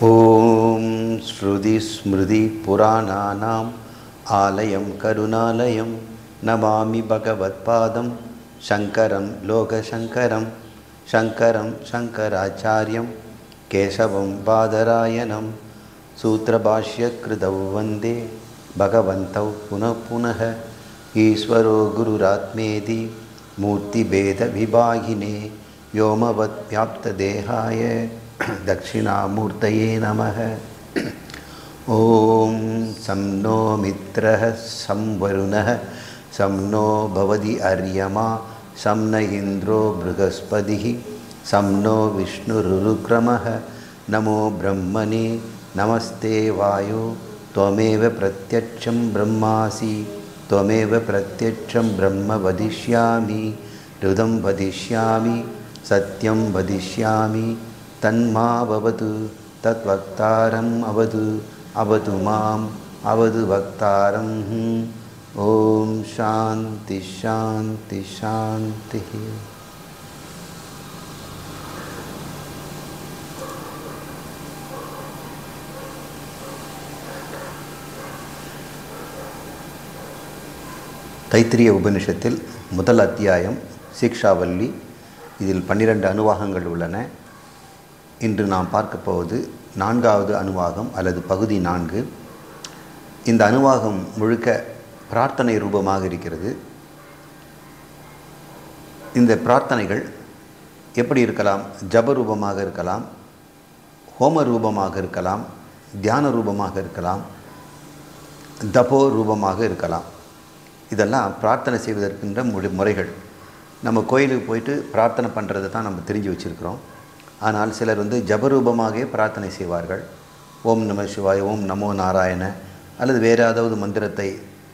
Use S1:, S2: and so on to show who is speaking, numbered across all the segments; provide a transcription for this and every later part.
S1: ॐ श्रुतिस्मृतिपुराणानाम् आलयं करुणालयं नमामि भगवत्पादं शङ्करं लोकशङ्करं शङ्करं शङ्कराचार्यं केशवं बादरायणं सूत्रभाष्यकृतौ वन्दे भगवन्तौ पुनः पुनः ईश्वरो गुरुरात्मेति मूर्तिभेदविभागिने व्योमवद्व्याप्तदेहाय दक्षिणामूर्तये नमः ॐ सं नो मित्रः सं वरुणः सं नो भवति अर्यमा सं न इन्द्रो बृहस्पतिः सं नो विष्णुरुरुक्रमः नमो ब्रह्मणे नमस्ते वायो त्वमेव प्रत्यक्षं ब्रह्मासि त्वमेव प्रत्यक्षं ब्रह्म वदिष्यामि हृदं वदिष्यामि सत्यं वदिष्यामि तन्मा भवतु तद्वक्तारम् अवतु अवतु माम् अवतु वक्तारम् ॐ शान्ति शान्ति शान्तिः தைத்திரிய உபனிஷத்தில் முதல் அத்தியாயம் சீக்ஷாவல்லி இதில் பன்னிரண்டு அணுவாகங்கள் உள்ளன இன்று நாம் பார்க்க போவது நான்காவது அணுவாகம் அல்லது பகுதி நான்கு இந்த அணுவாகம் முழுக்க பிரார்த்தனை ரூபமாக இருக்கிறது இந்த பிரார்த்தனைகள் எப்படி இருக்கலாம் ஜப ரூபமாக இருக்கலாம் ஹோம ரூபமாக இருக்கலாம் தியான ரூபமாக இருக்கலாம் தபோ ரூபமாக இருக்கலாம் இதெல்லாம் பிரார்த்தனை செய்வதற்கின்ற மொழி முறைகள் நம்ம கோயிலுக்கு போயிட்டு பிரார்த்தனை பண்ணுறது தான் நம்ம தெரிஞ்சு வச்சுருக்கிறோம் ஆனால் சிலர் வந்து ஜபரூபமாகவே பிரார்த்தனை செய்வார்கள் ஓம் நம சிவாய் ஓம் நமோ நாராயண அல்லது வேறு ஏதாவது மந்திரத்தை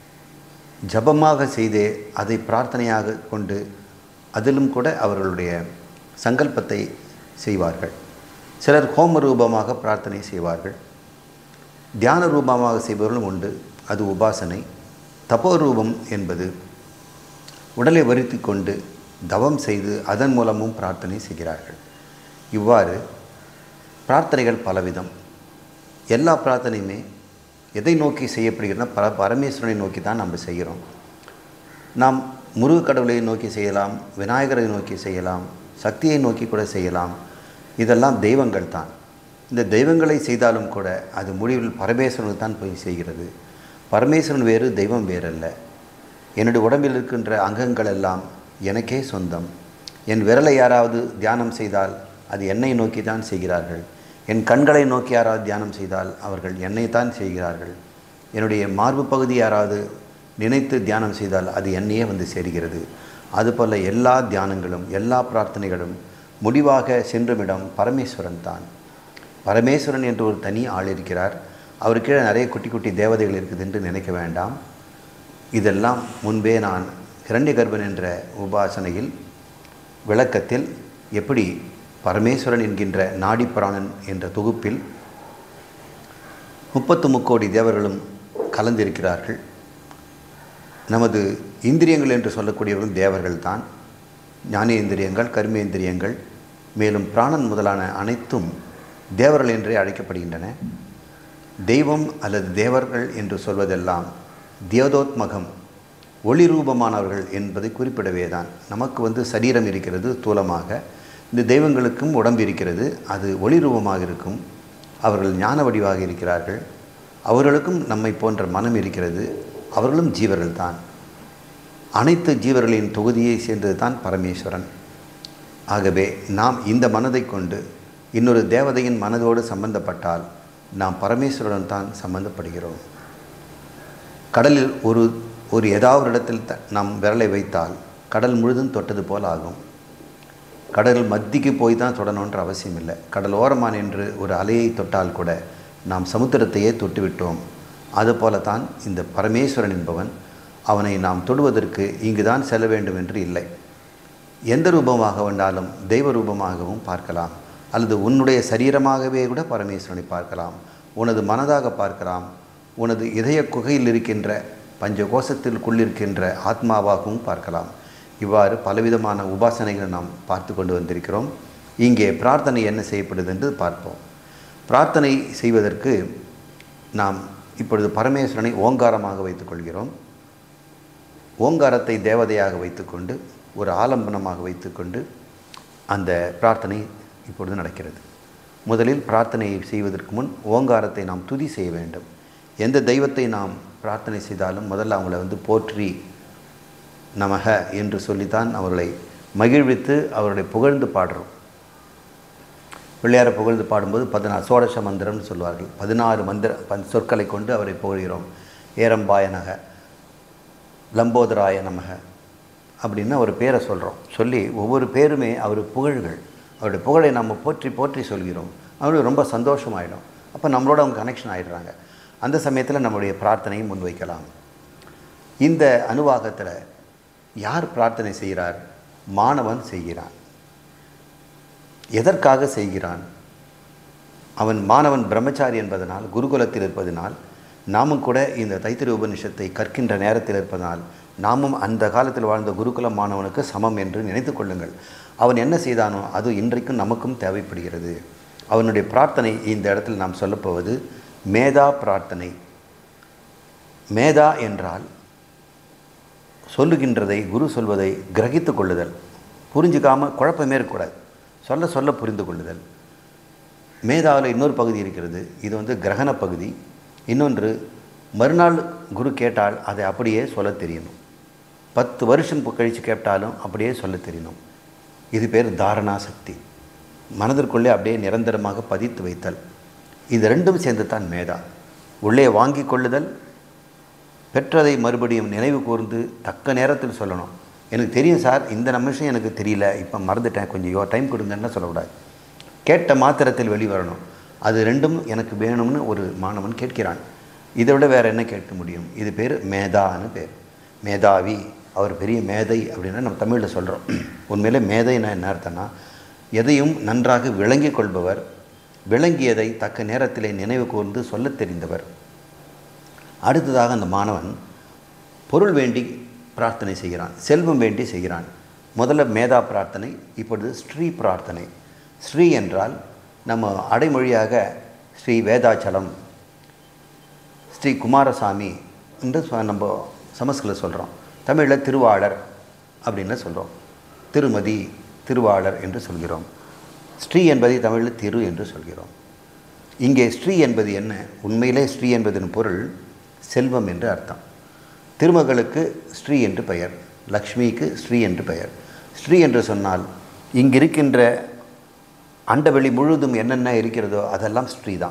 S1: ஜபமாக செய்தே அதை பிரார்த்தனையாக கொண்டு அதிலும் கூட அவர்களுடைய சங்கல்பத்தை செய்வார்கள் சிலர் ஹோம ரூபமாக பிரார்த்தனை செய்வார்கள் தியான ரூபமாக செய்பவர்களும் உண்டு அது உபாசனை தபோரூபம் என்பது உடலை வருத்தி கொண்டு தவம் செய்து அதன் மூலமும் பிரார்த்தனை செய்கிறார்கள் இவ்வாறு பிரார்த்தனைகள் பலவிதம் எல்லா பிரார்த்தனையுமே எதை நோக்கி செய்யப்படுகிறதுனா பர பரமேஸ்வரனை நோக்கி தான் நம்ம செய்கிறோம் நாம் முருக கடவுளை நோக்கி செய்யலாம் விநாயகரை நோக்கி செய்யலாம் சக்தியை நோக்கி கூட செய்யலாம் இதெல்லாம் தெய்வங்கள் தான் இந்த தெய்வங்களை செய்தாலும் கூட அது முடிவில் பரமேஸ்வரனுக்கு தான் போய் செய்கிறது பரமேஸ்வரன் வேறு தெய்வம் வேறல்ல என்னுடைய உடம்பில் இருக்கின்ற அங்கங்கள் எல்லாம் எனக்கே சொந்தம் என் விரலை யாராவது தியானம் செய்தால் அது என்னை நோக்கி தான் செய்கிறார்கள் என் கண்களை நோக்கி யாராவது தியானம் செய்தால் அவர்கள் என்னை தான் செய்கிறார்கள் என்னுடைய மார்பு பகுதி யாராவது நினைத்து தியானம் செய்தால் அது என்னையே வந்து சேர்கிறது அதுபோல் எல்லா தியானங்களும் எல்லா பிரார்த்தனைகளும் முடிவாக சென்றுமிடம் பரமேஸ்வரன் தான் பரமேஸ்வரன் என்று ஒரு தனி ஆள் இருக்கிறார் அவர் கீழே நிறைய குட்டி குட்டி தேவதைகள் இருக்குது என்று நினைக்க வேண்டாம் இதெல்லாம் முன்பே நான் இரண்ய கர்ப்பன் என்ற உபாசனையில் விளக்கத்தில் எப்படி பரமேஸ்வரன் என்கின்ற நாடிப்பிராணன் என்ற தொகுப்பில் முப்பத்து முக்கோடி தேவர்களும் கலந்திருக்கிறார்கள் நமது இந்திரியங்கள் என்று சொல்லக்கூடியவர்கள் தேவர்கள் தான் ஞானேந்திரியங்கள் கர்மேந்திரியங்கள் மேலும் பிராணன் முதலான அனைத்தும் தேவர்கள் என்றே அழைக்கப்படுகின்றன தெய்வம் அல்லது தேவர்கள் என்று சொல்வதெல்லாம் தியோதோத்மகம் ஒளி ரூபமானவர்கள் என்பதை குறிப்பிடவே தான் நமக்கு வந்து சரீரம் இருக்கிறது தூலமாக இந்த தெய்வங்களுக்கும் உடம்பு இருக்கிறது அது ஒளி ரூபமாக இருக்கும் அவர்கள் ஞான வடிவாக இருக்கிறார்கள் அவர்களுக்கும் நம்மை போன்ற மனம் இருக்கிறது அவர்களும் ஜீவர்கள் தான் அனைத்து ஜீவர்களின் தொகுதியை சேர்ந்தது தான் பரமேஸ்வரன் ஆகவே நாம் இந்த மனதை கொண்டு இன்னொரு தேவதையின் மனதோடு சம்பந்தப்பட்டால் நாம் பரமேஸ்வரன் தான் சம்பந்தப்படுகிறோம் கடலில் ஒரு ஒரு ஏதாவது ஒரு இடத்தில் த நாம் விரலை வைத்தால் கடல் முழுதும் தொட்டது போல் ஆகும் கடல் மத்திக்கு போய் தான் தொடணுன்ற அவசியம் இல்லை கடல் ஓரமாக நின்று ஒரு அலையை தொட்டால் கூட நாம் சமுத்திரத்தையே தொட்டுவிட்டோம் அதுபோல தான் இந்த பரமேஸ்வரன் என்பவன் அவனை நாம் தொடுவதற்கு இங்கு தான் செல்ல வேண்டும் என்று இல்லை எந்த ரூபமாக வேண்டாலும் தெய்வ ரூபமாகவும் பார்க்கலாம் அல்லது உன்னுடைய சரீரமாகவே கூட பரமேஸ்வரனை பார்க்கலாம் உனது மனதாக பார்க்கலாம் உனது இதய குகையில் இருக்கின்ற பஞ்ச கோஷத்திற்குள்ளிருக்கின்ற ஆத்மாவாகவும் பார்க்கலாம் இவ்வாறு பலவிதமான உபாசனைகளை நாம் பார்த்து கொண்டு வந்திருக்கிறோம் இங்கே பிரார்த்தனை என்ன செய்யப்படுது என்று பார்ப்போம் பிரார்த்தனை செய்வதற்கு நாம் இப்பொழுது பரமேஸ்வரனை ஓங்காரமாக வைத்துக்கொள்கிறோம் ஓங்காரத்தை தேவதையாக வைத்துக்கொண்டு ஒரு ஆலம்பனமாக வைத்துக்கொண்டு அந்த பிரார்த்தனை இப்பொழுது நடக்கிறது முதலில் பிரார்த்தனையை செய்வதற்கு முன் ஓங்காரத்தை நாம் துதி செய்ய வேண்டும் எந்த தெய்வத்தை நாம் பிரார்த்தனை செய்தாலும் முதல்ல அவங்கள வந்து போற்றி நமக என்று சொல்லித்தான் அவர்களை மகிழ்வித்து அவர்களை புகழ்ந்து பாடுறோம் பிள்ளையாரை புகழ்ந்து பாடும்போது பதினாறு சோடச மந்திரம்னு சொல்வார்கள் பதினாறு மந்திர பன் சொற்களை கொண்டு அவரை புகழ்கிறோம் ஏரம்பாய நக லம்போதராய நமக அப்படின்னு ஒரு பேரை சொல்கிறோம் சொல்லி ஒவ்வொரு பேருமே அவர் புகழ்கள் அவருடைய புகழை நம்ம போற்றி போற்றி சொல்கிறோம் அவருக்கு ரொம்ப சந்தோஷமாயிடும் அப்போ நம்மளோட அவங்க கனெக்ஷன் ஆகிடுறாங்க அந்த சமயத்தில் நம்முடைய பிரார்த்தனையை முன்வைக்கலாம் இந்த அனுவாகத்தில் யார் பிரார்த்தனை செய்கிறார் மாணவன் செய்கிறான் எதற்காக செய்கிறான் அவன் மாணவன் பிரம்மச்சாரி என்பதனால் குருகுலத்தில் இருப்பதனால் நாமும் கூட இந்த தைத்திரி உபனிஷத்தை கற்கின்ற நேரத்தில் இருப்பதனால் நாமும் அந்த காலத்தில் வாழ்ந்த குருகுல மாணவனுக்கு சமம் என்று நினைத்து கொள்ளுங்கள் அவன் என்ன செய்தானோ அது இன்றைக்கும் நமக்கும் தேவைப்படுகிறது அவனுடைய பிரார்த்தனை இந்த இடத்தில் நாம் சொல்லப்போவது மேதா பிரார்த்தனை மேதா என்றால் சொல்லுகின்றதை குரு சொல்வதை கிரகித்து கொள்ளுதல் புரிஞ்சுக்காமல் குழப்பமே இருக்கக்கூடாது சொல்ல சொல்ல புரிந்து கொள்ளுதல் மேதாவில் இன்னொரு பகுதி இருக்கிறது இது வந்து கிரகண பகுதி இன்னொன்று மறுநாள் குரு கேட்டால் அதை அப்படியே சொல்ல தெரியணும் பத்து வருஷம் கழித்து கேட்டாலும் அப்படியே சொல்ல தெரியணும் இது பேர் தாரணா சக்தி மனதிற்குள்ளே அப்படியே நிரந்தரமாக பதித்து வைத்தல் இது ரெண்டும் சேர்ந்து தான் மேதா உள்ளே வாங்கி கொள்ளுதல் பெற்றதை மறுபடியும் நினைவு கூர்ந்து தக்க நேரத்தில் சொல்லணும் எனக்கு தெரியும் சார் இந்த நிமிஷம் எனக்கு தெரியல இப்போ மறந்துட்டேன் கொஞ்சம் யோ டைம் கொடுங்கன்னு சொல்லக்கூடாது கேட்ட மாத்திரத்தில் வெளிவரணும் அது ரெண்டும் எனக்கு வேணும்னு ஒரு மாணவன் கேட்கிறான் இதை விட வேறு என்ன கேட்க முடியும் இது பேர் மேதான்னு பேர் மேதாவி அவர் பெரிய மேதை அப்படின்னா நம்ம தமிழில் சொல்கிறோம் உண்மையிலே மேதைன்னா என்ன அர்த்தம்னா எதையும் நன்றாக விளங்கி கொள்பவர் விளங்கியதை தக்க நேரத்திலே நினைவு கூர்ந்து சொல்லத் தெரிந்தவர் அடுத்ததாக அந்த மாணவன் பொருள் வேண்டி பிரார்த்தனை செய்கிறான் செல்வம் வேண்டி செய்கிறான் முதல்ல மேதா பிரார்த்தனை இப்பொழுது ஸ்ரீ பிரார்த்தனை ஸ்ரீ என்றால் நம்ம அடைமொழியாக ஸ்ரீ வேதாச்சலம் ஸ்ரீ குமாரசாமி என்று சொ- நம்ம சமஸ்கிருதம் சொல்கிறோம் தமிழில் திருவாளர் அப்படின்னு சொல்கிறோம் திருமதி திருவாளர் என்று சொல்கிறோம் ஸ்ரீ என்பதை தமிழில் திரு என்று சொல்கிறோம் இங்கே ஸ்ரீ என்பது என்ன உண்மையிலே ஸ்ரீ என்பதன் பொருள் செல்வம் என்று அர்த்தம் திருமகளுக்கு ஸ்ரீ என்று பெயர் லக்ஷ்மிக்கு ஸ்ரீ என்று பெயர் ஸ்ரீ என்று சொன்னால் இங்கிருக்கின்ற அண்டவெளி முழுதும் என்னென்ன இருக்கிறதோ அதெல்லாம் ஸ்ரீ தான்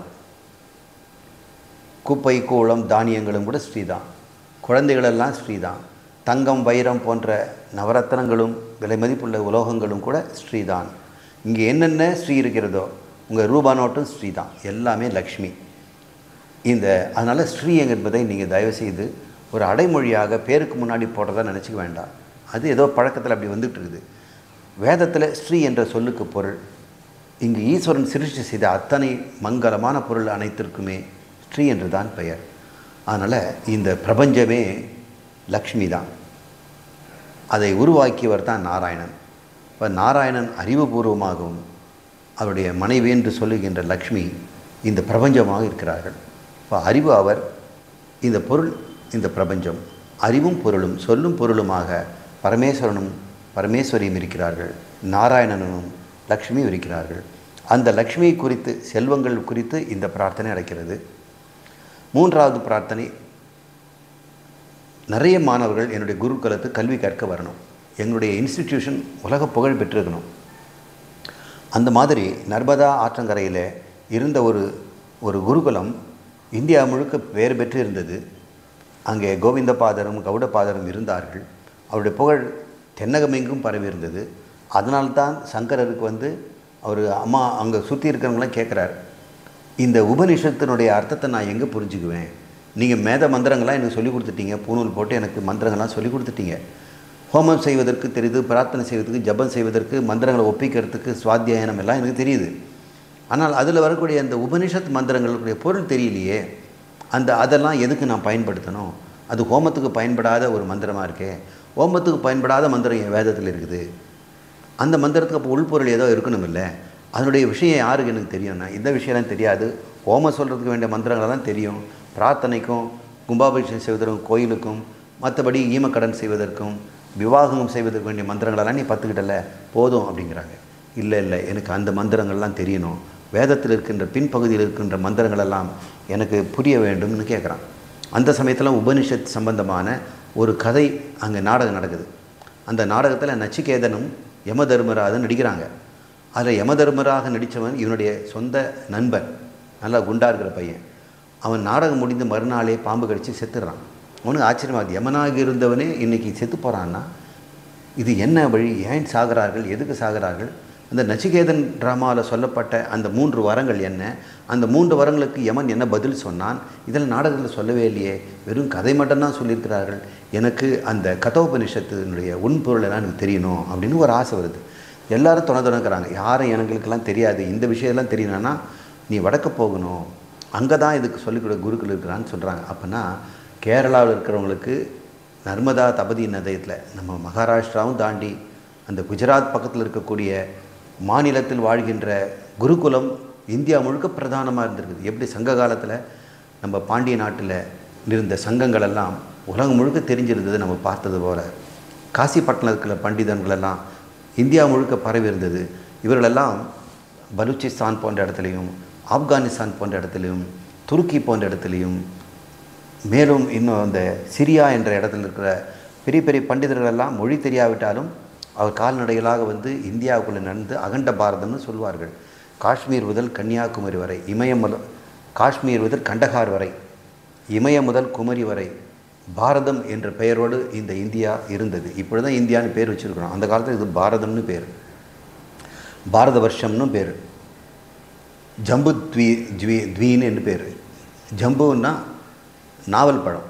S1: குப்பை கூளம் தானியங்களும் கூட ஸ்ரீ தான் குழந்தைகளெல்லாம் ஸ்ரீ தான் தங்கம் வைரம் போன்ற நவரத்னங்களும் விலை மதிப்புள்ள உலோகங்களும் கூட ஸ்ரீ தான் இங்கே என்னென்ன ஸ்ரீ இருக்கிறதோ உங்கள் ரூபா நோட்டும் ஸ்ரீ தான் எல்லாமே லக்ஷ்மி இந்த அதனால் ஸ்ரீ என்பதை நீங்கள் தயவுசெய்து ஒரு அடைமொழியாக பேருக்கு முன்னாடி போடுறதா நினச்சிக்க வேண்டாம் அது ஏதோ பழக்கத்தில் அப்படி வந்துட்டு இருக்குது வேதத்தில் ஸ்ரீ என்ற சொல்லுக்கு பொருள் இங்கு ஈஸ்வரன் சிருஷ்டி செய்த அத்தனை மங்களமான பொருள் அனைத்திற்குமே ஸ்ரீ என்று தான் பெயர் அதனால் இந்த பிரபஞ்சமே லக்ஷ்மி தான் அதை உருவாக்கியவர் தான் நாராயணன் இப்போ நாராயணன் அறிவுபூர்வமாகவும் அவருடைய மனைவி என்று சொல்லுகின்ற லக்ஷ்மி இந்த பிரபஞ்சமாக இருக்கிறார்கள் இப்போ அறிவு அவர் இந்த பொருள் இந்த பிரபஞ்சம் அறிவும் பொருளும் சொல்லும் பொருளுமாக பரமேஸ்வரனும் பரமேஸ்வரியும் இருக்கிறார்கள் நாராயணனும் லக்ஷ்மியும் இருக்கிறார்கள் அந்த லக்ஷ்மியை குறித்து செல்வங்கள் குறித்து இந்த பிரார்த்தனை நடக்கிறது மூன்றாவது பிரார்த்தனை நிறைய மாணவர்கள் என்னுடைய குருகுலத்து கல்வி கற்க வரணும் எங்களுடைய இன்ஸ்டிடியூஷன் உலக புகழ் பெற்றிருக்கணும் அந்த மாதிரி நர்மதா ஆற்றங்கரையில் இருந்த ஒரு ஒரு குருகுலம் இந்தியா முழுக்க வேறு பெற்று இருந்தது அங்கே கோவிந்தபாதரும் கௌடபாதரும் இருந்தார்கள் அவருடைய புகழ் தென்னகமெங்கும் பரவி இருந்தது அதனால்தான் சங்கரருக்கு வந்து அவர் அம்மா அங்கே சுற்றி இருக்கிறவங்களாம் கேட்குறாரு இந்த உபனிஷத்தினுடைய அர்த்தத்தை நான் எங்கே புரிஞ்சுக்குவேன் நீங்கள் மேத மந்திரங்கள்லாம் எனக்கு சொல்லி கொடுத்துட்டீங்க பூணூல் போட்டு எனக்கு மந்திரங்கள்லாம் சொல்லி கொடுத்துட்டீங்க ஹோமம் செய்வதற்கு தெரியுது பிரார்த்தனை செய்வதற்கு ஜபம் செய்வதற்கு மந்திரங்களை ஒப்பிக்கிறதுக்கு சுவாத்தியாயனம் எல்லாம் எனக்கு தெரியுது ஆனால் அதில் வரக்கூடிய அந்த உபனிஷத் மந்திரங்களுடைய பொருள் தெரியலையே அந்த அதெல்லாம் எதுக்கு நான் பயன்படுத்தணும் அது ஹோமத்துக்கு பயன்படாத ஒரு மந்திரமாக இருக்கே ஹோமத்துக்கு பயன்படாத மந்திரம் என் வேதத்தில் இருக்குது அந்த மந்திரத்துக்கு அப்போ உள்பொருள் ஏதோ இருக்கணும் இல்லை அதனுடைய விஷயம் யாருக்கு எனக்கு தெரியும்னா இந்த விஷயம்லாம் தெரியாது ஹோமம் சொல்கிறதுக்கு வேண்டிய மந்திரங்களை தான் தெரியும் பிரார்த்தனைக்கும் கும்பாபிஷேகம் செய்வதற்கும் கோயிலுக்கும் மற்றபடி ஈமக்கடன் செய்வதற்கும் விவாகம் செய்வதற்கு வேண்டிய மந்திரங்களெல்லாம் நீ பத்துக்கிட்டல போதும் அப்படிங்கிறாங்க இல்லை இல்லை எனக்கு அந்த மந்திரங்கள்லாம் தெரியணும் வேதத்தில் இருக்கின்ற பின்பகுதியில் இருக்கின்ற மந்திரங்களெல்லாம் எனக்கு புரிய வேண்டும்னு கேட்குறான் அந்த சமயத்தில் உபனிஷத் சம்பந்தமான ஒரு கதை அங்கே நாடகம் நடக்குது அந்த நாடகத்தில் நச்சிகேதனும் யமதர்மராஜன் நடிக்கிறாங்க அதில் யமதர்மராக நடித்தவன் இவனுடைய சொந்த நண்பன் நல்லா குண்டா இருக்கிற பையன் அவன் நாடகம் முடிந்த மறுநாளே பாம்பு கடிச்சு செத்துடுறான் அவனுக்கு ஆச்சரியமாக யமனாக இருந்தவனே இன்றைக்கி செத்து போகிறான்னா இது என்ன வழி ஏன் சாகிறார்கள் எதுக்கு சாகிறார்கள் அந்த நச்சிகேதன் ட்ராமாவில் சொல்லப்பட்ட அந்த மூன்று வரங்கள் என்ன அந்த மூன்று வரங்களுக்கு யமன் என்ன பதில் சொன்னான் இதில் நாடகத்தில் சொல்லவே இல்லையே வெறும் கதை மட்டும்தான் சொல்லியிருக்கிறார்கள் எனக்கு அந்த கதோபனிஷத்தினுடைய உண்பொருளெல்லாம் எனக்கு தெரியணும் அப்படின்னு ஒரு ஆசை வருது எல்லாரும் துணை துணைக்கிறாங்க யாரும் எங்களுக்கெல்லாம் தெரியாது இந்த விஷயம்லாம் தெரியணும்னா நீ வடக்க போகணும் அங்கே தான் இதுக்கு சொல்லிக் கொடு குருக்கள் இருக்கிறான்னு சொல்கிறாங்க அப்போனா கேரளாவில் இருக்கிறவங்களுக்கு நர்மதா தபதி நதயத்தில் நம்ம மகாராஷ்டிராவும் தாண்டி அந்த குஜராத் பக்கத்தில் இருக்கக்கூடிய மாநிலத்தில் வாழ்கின்ற குருகுலம் இந்தியா முழுக்க பிரதானமாக இருந்திருக்குது எப்படி சங்க காலத்தில் நம்ம பாண்டிய நாட்டில் இருந்த சங்கங்கள் எல்லாம் உலகம் முழுக்க தெரிஞ்சிருந்தது நம்ம பார்த்தது போல் காசிப்பட்டினம் இருக்கிற பண்டிதர்கள் எல்லாம் இந்தியா முழுக்க பரவி இருந்தது இவர்களெல்லாம் பலூச்சிஸ்தான் போன்ற இடத்துலையும் ஆப்கானிஸ்தான் போன்ற இடத்துலையும் துருக்கி போன்ற இடத்துலையும் மேலும் இன்னும் அந்த சிரியா என்ற இடத்துல இருக்கிற பெரிய பெரிய பண்டிதர்கள் எல்லாம் மொழி தெரியாவிட்டாலும் அவர் கால்நடைகளாக வந்து இந்தியாவுக்குள்ளே நடந்து அகண்ட பாரதம்னு சொல்வார்கள் காஷ்மீர் முதல் கன்னியாகுமரி வரை இமயம் முதல் காஷ்மீர் முதல் கண்டகார் வரை இமயம் முதல் குமரி வரை பாரதம் என்ற பெயரோடு இந்த இந்தியா இருந்தது இப்படி தான் இந்தியான்னு பேர் வச்சுருக்கிறோம் அந்த காலத்தில் இது பாரதம்னு பேர் பாரத வருஷம்னு பேர் ஜம்பு த்வீ ஜ்வீ த்வீன்னு என்று பேர் ஜம்புன்னா நாவல் பழம்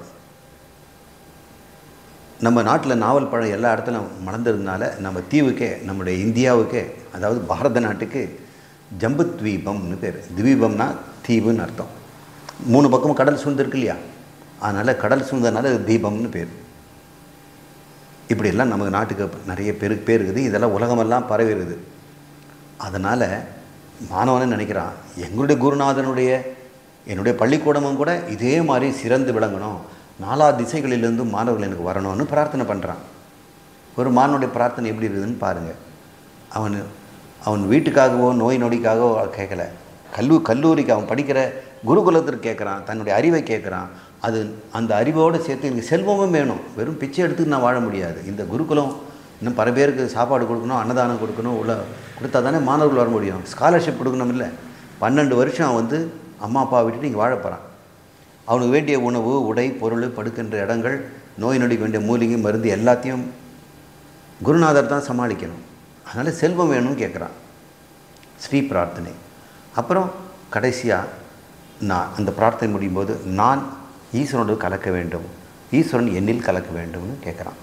S1: நம்ம நாட்டில் நாவல் பழம் எல்லா இடத்துலையும் மலர்ந்ததுனால நம்ம தீவுக்கே நம்முடைய இந்தியாவுக்கே அதாவது பாரத நாட்டுக்கு ஜம்பு தீபம்னு பேர் தீபம்னா தீவுன்னு அர்த்தம் மூணு பக்கமும் கடல் சூழ்ந்திருக்கு இல்லையா அதனால் கடல் சூழ்ந்ததுனால அது தீபம்னு பேர் இப்படியெல்லாம் நம்ம நாட்டுக்கு நிறைய பேரு பேர் இருக்குது இதெல்லாம் உலகமெல்லாம் பரவி இருக்குது அதனால் மாணவனே நினைக்கிறான் எங்களுடைய குருநாதனுடைய என்னுடைய பள்ளிக்கூடமும் கூட இதே மாதிரி சிறந்து விளங்கணும் நாலா திசைகளிலிருந்து மாணவர்கள் எனக்கு வரணும்னு பிரார்த்தனை பண்ணுறான் ஒரு மாணவனுடைய பிரார்த்தனை எப்படி இருக்குதுன்னு பாருங்கள் அவன் அவன் வீட்டுக்காகவோ நோய் நொடிக்காகவோ கேட்கல கல்லூ கல்லூரிக்கு அவன் படிக்கிற குருகுலத்திற்கு கேட்குறான் தன்னுடைய அறிவை கேட்குறான் அது அந்த அறிவோடு சேர்த்து எனக்கு செல்வமும் வேணும் வெறும் பிச்சை எடுத்து நான் வாழ முடியாது இந்த குருகுலம் இன்னும் பல பேருக்கு சாப்பாடு கொடுக்கணும் அன்னதானம் கொடுக்கணும் உள்ள கொடுத்தா தானே மாணவர்கள் வர முடியும் ஸ்காலர்ஷிப் கொடுக்கணும் இல்லை பன்னெண்டு வருஷம் அவன் வந்து அம்மா அப்பா விட்டுட்டு இங்கே வாழ போகிறான் அவனுக்கு வேண்டிய உணவு உடை பொருள் படுக்கின்ற இடங்கள் நோய் நொடிக்கு வேண்டிய மூலிகை மருந்து எல்லாத்தையும் குருநாதர் தான் சமாளிக்கணும் அதனால் செல்வம் வேணும்னு கேட்குறான் ஸ்ரீ பிரார்த்தனை அப்புறம் கடைசியாக நான் அந்த பிரார்த்தனை முடியும் போது நான் ஈஸ்வரனோடு கலக்க வேண்டும் ஈஸ்வரன் என்னில் கலக்க வேண்டும்னு கேட்குறான்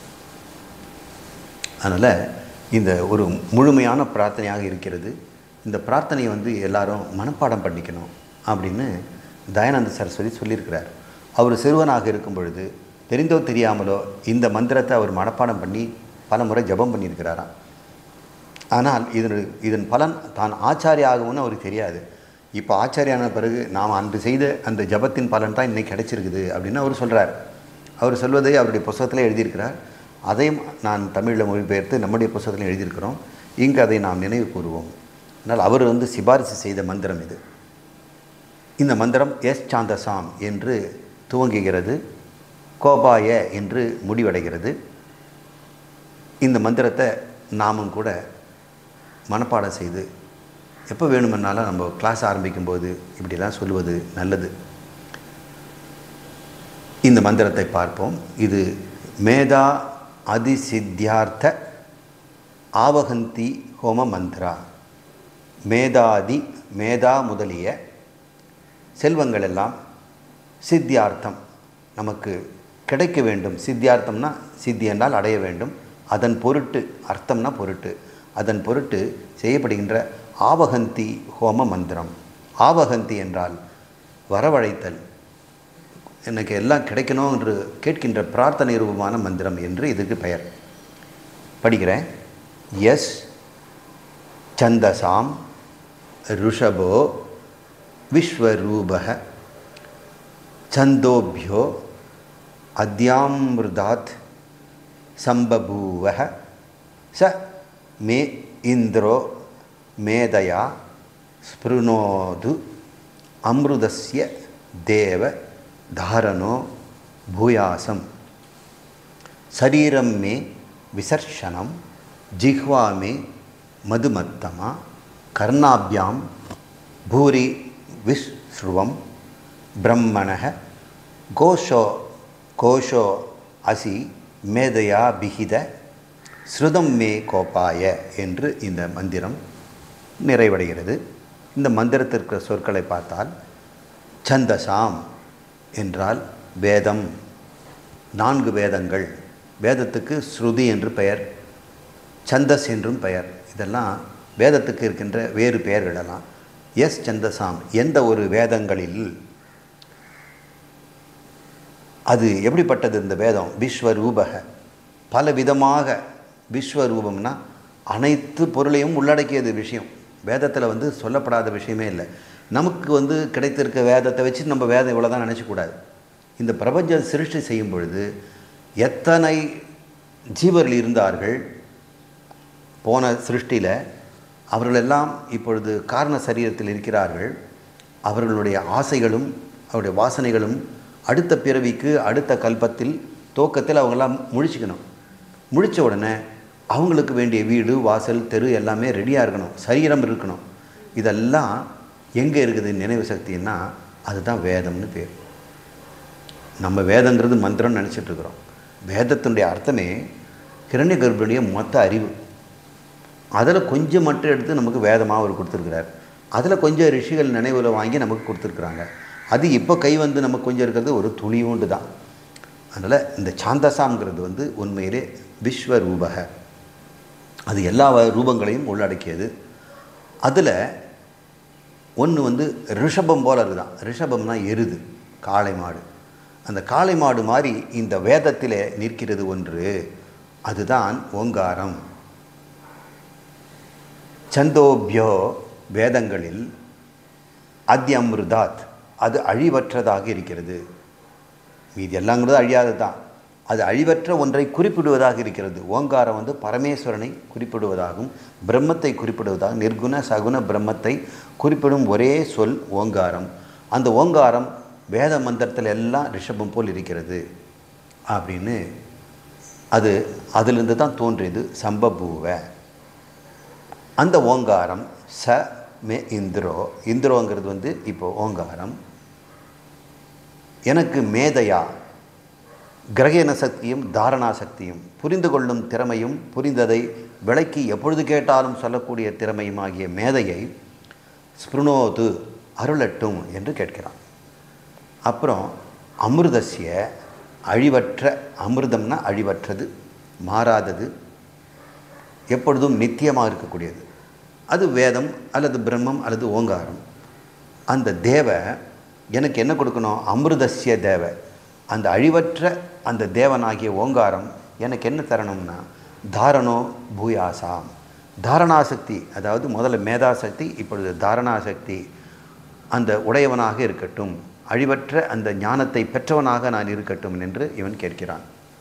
S1: அதனால் இந்த ஒரு முழுமையான பிரார்த்தனையாக இருக்கிறது இந்த பிரார்த்தனையை வந்து எல்லாரும் மனப்பாடம் பண்ணிக்கணும் அப்படின்னு தயானந்த சரஸ்வதி சொல்லியிருக்கிறார் அவர் சிறுவனாக இருக்கும் பொழுது தெரிந்தோ தெரியாமலோ இந்த மந்திரத்தை அவர் மனப்பாடம் பண்ணி பல முறை ஜபம் பண்ணியிருக்கிறாராம் ஆனால் இதன் இதன் பலன் தான் ஆச்சாரியா ஆகும்னு அவருக்கு தெரியாது இப்போ ஆச்சாரியான பிறகு நாம் அன்று செய்த அந்த ஜபத்தின் பலன் தான் இன்றைக்கி கிடைச்சிருக்குது அப்படின்னு அவர் சொல்கிறார் அவர் சொல்வதை அவருடைய புஸ்தகத்தில் எழுதியிருக்கிறார் அதையும் நான் தமிழில் மொழிபெயர்த்து நம்முடைய புஸ்தகத்தில் எழுதியிருக்கிறோம் இங்கு அதை நாம் நினைவு கூறுவோம் ஆனால் அவர் வந்து சிபாரிசு செய்த மந்திரம் இது இந்த மந்திரம் எஸ் சாந்தசாம் என்று துவங்குகிறது கோபாய என்று முடிவடைகிறது இந்த மந்திரத்தை நாமும் கூட மனப்பாடம் செய்து எப்போ வேணுமென்னாலும் நம்ம கிளாஸ் ஆரம்பிக்கும்போது இப்படிலாம் சொல்லுவது நல்லது இந்த மந்திரத்தை பார்ப்போம் இது மேதா அதிசித்தியார்த்த ஆவகந்தி ஹோம மந்திரா மேதாதி மேதா முதலிய செல்வங்கள் எல்லாம் சித்தியார்த்தம் நமக்கு கிடைக்க வேண்டும் சித்தியார்த்தம்னா சித்தி என்றால் அடைய வேண்டும் அதன் பொருட்டு அர்த்தம்னா பொருட்டு அதன் பொருட்டு செய்யப்படுகின்ற ஆவகந்தி ஹோம மந்திரம் ஆவகந்தி என்றால் வரவழைத்தல் எனக்கு எல்லாம் கிடைக்கணும் என்று கேட்கின்ற பிரார்த்தனை ரூபமான மந்திரம் என்று இதுக்கு பெயர் படிக்கிறேன் எஸ் சந்தசாம் ருஷபோ விஸ்வரூபக சந்தோபியோ அத்யாமிருதாத் சம்பபூவக ச மே இந்திரோ மேதயா ஸ்பிருணோது அமிர்தஸ்ய தேவ தாரணோ பூயாசம் சரீரம் மே விசர்ஷனம் ஜிஹ்வா மே மதுமத்தமா கர்ணாபியாம் பூரி விஸ்ருவம் பிரம்மணः கோஷோ கோஷோ அசி மேதையா பிகித ஸ்ருதம் மே கோபாய என்று இந்த மந்திரம் நிறைவடைகிறது இந்த மந்திரத்திற்கு சொற்களை பார்த்தால் சந்தசாம் என்றால் வேதம் நான்கு வேதங்கள் வேதத்துக்கு ஸ்ருதி என்று பெயர் சந்தஸ் என்றும் பெயர் இதெல்லாம் வேதத்துக்கு இருக்கின்ற வேறு பெயர்களெல்லாம் எஸ் சந்தசாம் எந்த ஒரு வேதங்களில் அது எப்படிப்பட்டது இந்த வேதம் விஸ்வரூபக பல விதமாக விஸ்வரூபம்னா அனைத்து பொருளையும் உள்ளடக்கியது விஷயம் வேதத்தில் வந்து சொல்லப்படாத விஷயமே இல்லை நமக்கு வந்து கிடைத்திருக்க வேதத்தை வச்சு நம்ம வேதம் இவ்வளோ தான் நினச்சக்கூடாது இந்த பிரபஞ்ச சிருஷ்டி செய்யும் பொழுது எத்தனை ஜீவர்கள் இருந்தார்கள் போன சிருஷ்டியில் அவர்களெல்லாம் இப்பொழுது காரண சரீரத்தில் இருக்கிறார்கள் அவர்களுடைய ஆசைகளும் அவருடைய வாசனைகளும் அடுத்த பிறவிக்கு அடுத்த கல்பத்தில் துவக்கத்தில் அவங்கெல்லாம் முழிச்சுக்கணும் முழித்த உடனே அவங்களுக்கு வேண்டிய வீடு வாசல் தெரு எல்லாமே ரெடியாக இருக்கணும் சரீரம் இருக்கணும் இதெல்லாம் எங்கே இருக்குது நினைவு சக்தின்னா அதுதான் வேதம்னு பேர் நம்ம வேதங்கிறது மந்திரம்னு நினச்சிட்டு இருக்கிறோம் வேதத்தினுடைய அர்த்தமே கிரண்ய கர்ப்பனுடைய மொத்த அறிவு அதில் கொஞ்சம் மட்டும் எடுத்து நமக்கு வேதமாக அவர் கொடுத்துருக்கிறார் அதில் கொஞ்சம் ரிஷிகள் நினைவில் வாங்கி நமக்கு கொடுத்துருக்குறாங்க அது இப்போ கை வந்து நமக்கு கொஞ்சம் இருக்கிறது ஒரு துணிவுண்டு தான் அதனால் இந்த சாந்தசாங்கிறது வந்து உண்மையிலே விஸ்வரூபக அது எல்லா வ- ரூபங்களையும் உள்ளடக்கியது அதில் ஒன்று வந்து ரிஷபம் போல இருக்குதான் ரிஷபம்னா எருது காளை மாடு அந்த காளை மாடு மாதிரி இந்த வேதத்திலே நிற்கிறது ஒன்று அதுதான் ஓங்காரம் சந்தோபியோ வேதங்களில் அத்யமிருதாத் அது அழிவற்றதாக இருக்கிறது மீதி எல்லாங்கிறது அழியாதது தான் அது அழிவற்ற ஒன்றை குறிப்பிடுவதாக இருக்கிறது ஓங்காரம் வந்து பரமேஸ்வரனை குறிப்பிடுவதாகவும் பிரம்மத்தை குறிப்பிடுவதாக நிர்குண சகுண பிரம்மத்தை குறிப்பிடும் ஒரே சொல் ஓங்காரம் அந்த ஓங்காரம் வேத மந்திரத்தில் எல்லாம் ரிஷபம் போல் இருக்கிறது அப்படின்னு அது அதிலிருந்து தான் தோன்றியது சம்பபூவ அந்த ஓங்காரம் ச மே இந்திரோ இந்திரோங்கிறது வந்து இப்போ ஓங்காரம் எனக்கு மேதையா கிரகண சக்தியும் தாரணா சக்தியும் புரிந்து கொள்ளும் திறமையும் புரிந்ததை விளக்கி எப்பொழுது கேட்டாலும் சொல்லக்கூடிய திறமையும் ஆகிய மேதையை ஸ்பிருணோது அருளட்டும் என்று கேட்கிறான் அப்புறம் அமிர்தசிய அழிவற்ற அமிர்தம்னா அழிவற்றது மாறாதது எப்பொழுதும் நித்தியமாக இருக்கக்கூடியது அது வேதம் அல்லது பிரம்மம் அல்லது ஓங்காரம் அந்த தேவ எனக்கு என்ன கொடுக்கணும் அமிர்தசிய தேவ அந்த அழிவற்ற அந்த தேவனாகிய ஓங்காரம் எனக்கு என்ன தரணும்னா தாரணோ பூயாசாம் தாரணாசக்தி அதாவது முதல்ல மேதாசக்தி இப்பொழுது தாரணாசக்தி அந்த உடையவனாக இருக்கட்டும் அழிவற்ற அந்த ஞானத்தை பெற்றவனாக நான் இருக்கட்டும் என்று இவன் கேட்கிறான்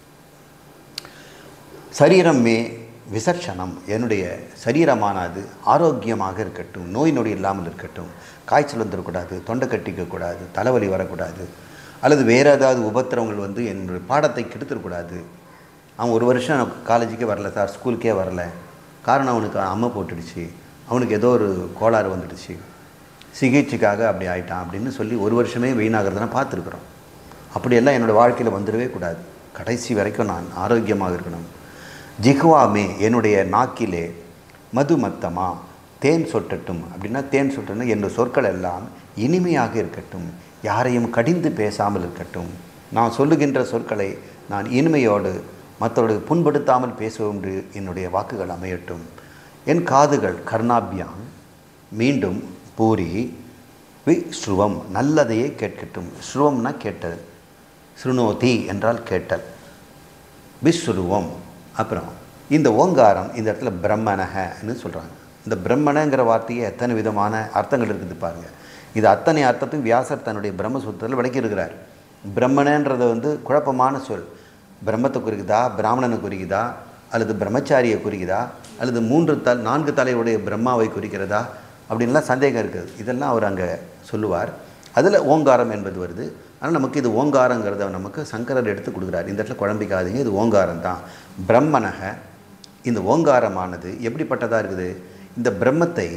S1: சரீரம் மே விசர்ஷனம் என்னுடைய சரீரமானது ஆரோக்கியமாக இருக்கட்டும் நோய் நொடி இல்லாமல் இருக்கட்டும் காய்ச்சல் வந்துடக்கூடாது தொண்டை கட்டிக்கக்கூடாது தலைவலி வரக்கூடாது அல்லது வேறு ஏதாவது உபத்திரவங்கள் வந்து என்னுடைய பாடத்தை கெடுத்துடக்கூடாது அவன் ஒரு வருஷம் காலேஜுக்கே வரல சார் ஸ்கூலுக்கே வரல காரணம் அவனுக்கு அம்மை போட்டுடுச்சு அவனுக்கு ஏதோ ஒரு கோளாறு வந்துடுச்சு சிகிச்சைக்காக அப்படி ஆயிட்டான் அப்படின்னு சொல்லி ஒரு வருஷமே வீணாகிறத நான் பார்த்துருக்குறோம் அப்படியெல்லாம் என்னோடய வாழ்க்கையில் வந்துடவே கூடாது கடைசி வரைக்கும் நான் ஆரோக்கியமாக இருக்கணும் ஜிஹ்வாமே என்னுடைய நாக்கிலே மது மத்தமா தேன் சொட்டட்டும் அப்படின்னா தேன் சொட்டணும் என்ற சொற்கள் எல்லாம் இனிமையாக இருக்கட்டும் யாரையும் கடிந்து பேசாமல் இருக்கட்டும் நான் சொல்லுகின்ற சொற்களை நான் இனிமையோடு மற்றவர்களுக்கு புண்படுத்தாமல் பேசுவோன்று என்னுடைய வாக்குகள் அமையட்டும் என் காதுகள் கர்ணாபியாம் மீண்டும் பூரி வி ஸ்ருவம் நல்லதையே கேட்கட்டும் ஸ்ருவம்னா கேட்டல் ஸ்ருணோதி என்றால் கேட்டல் விஸ்ருவம் அப்புறம் இந்த ஓங்காரம் இந்த இடத்துல பிரம்மனகன்னு சொல்கிறாங்க இந்த பிரம்மணங்கிற வார்த்தையை எத்தனை விதமான அர்த்தங்கள் இருக்குது பாருங்கள் இது அத்தனை அர்த்தத்தையும் வியாசர் தன்னுடைய பிரம்மசூத்திரத்தில் விளக்கியிருக்கிறார் பிரம்மணன்றதை வந்து குழப்பமான சொல் பிரம்மத்தை குறிக்குதா பிராமணனை குறிக்குதா அல்லது பிரம்மச்சாரியை குறிக்குதா அல்லது மூன்று தல் நான்கு தலையுடைய பிரம்மாவை குறிக்கிறதா அப்படின்லாம் சந்தேகம் இருக்குது இதெல்லாம் அவர் அங்கே சொல்லுவார் அதில் ஓங்காரம் என்பது வருது ஆனால் நமக்கு இது ஓங்காரங்கிறத நமக்கு சங்கரர் எடுத்து கொடுக்குறார் இந்த இடத்துல குழம்பிக்காதீங்க இது ஓங்காரம் தான் பிரம்மனக இந்த ஓங்காரமானது எப்படிப்பட்டதாக இருக்குது இந்த பிரம்மத்தை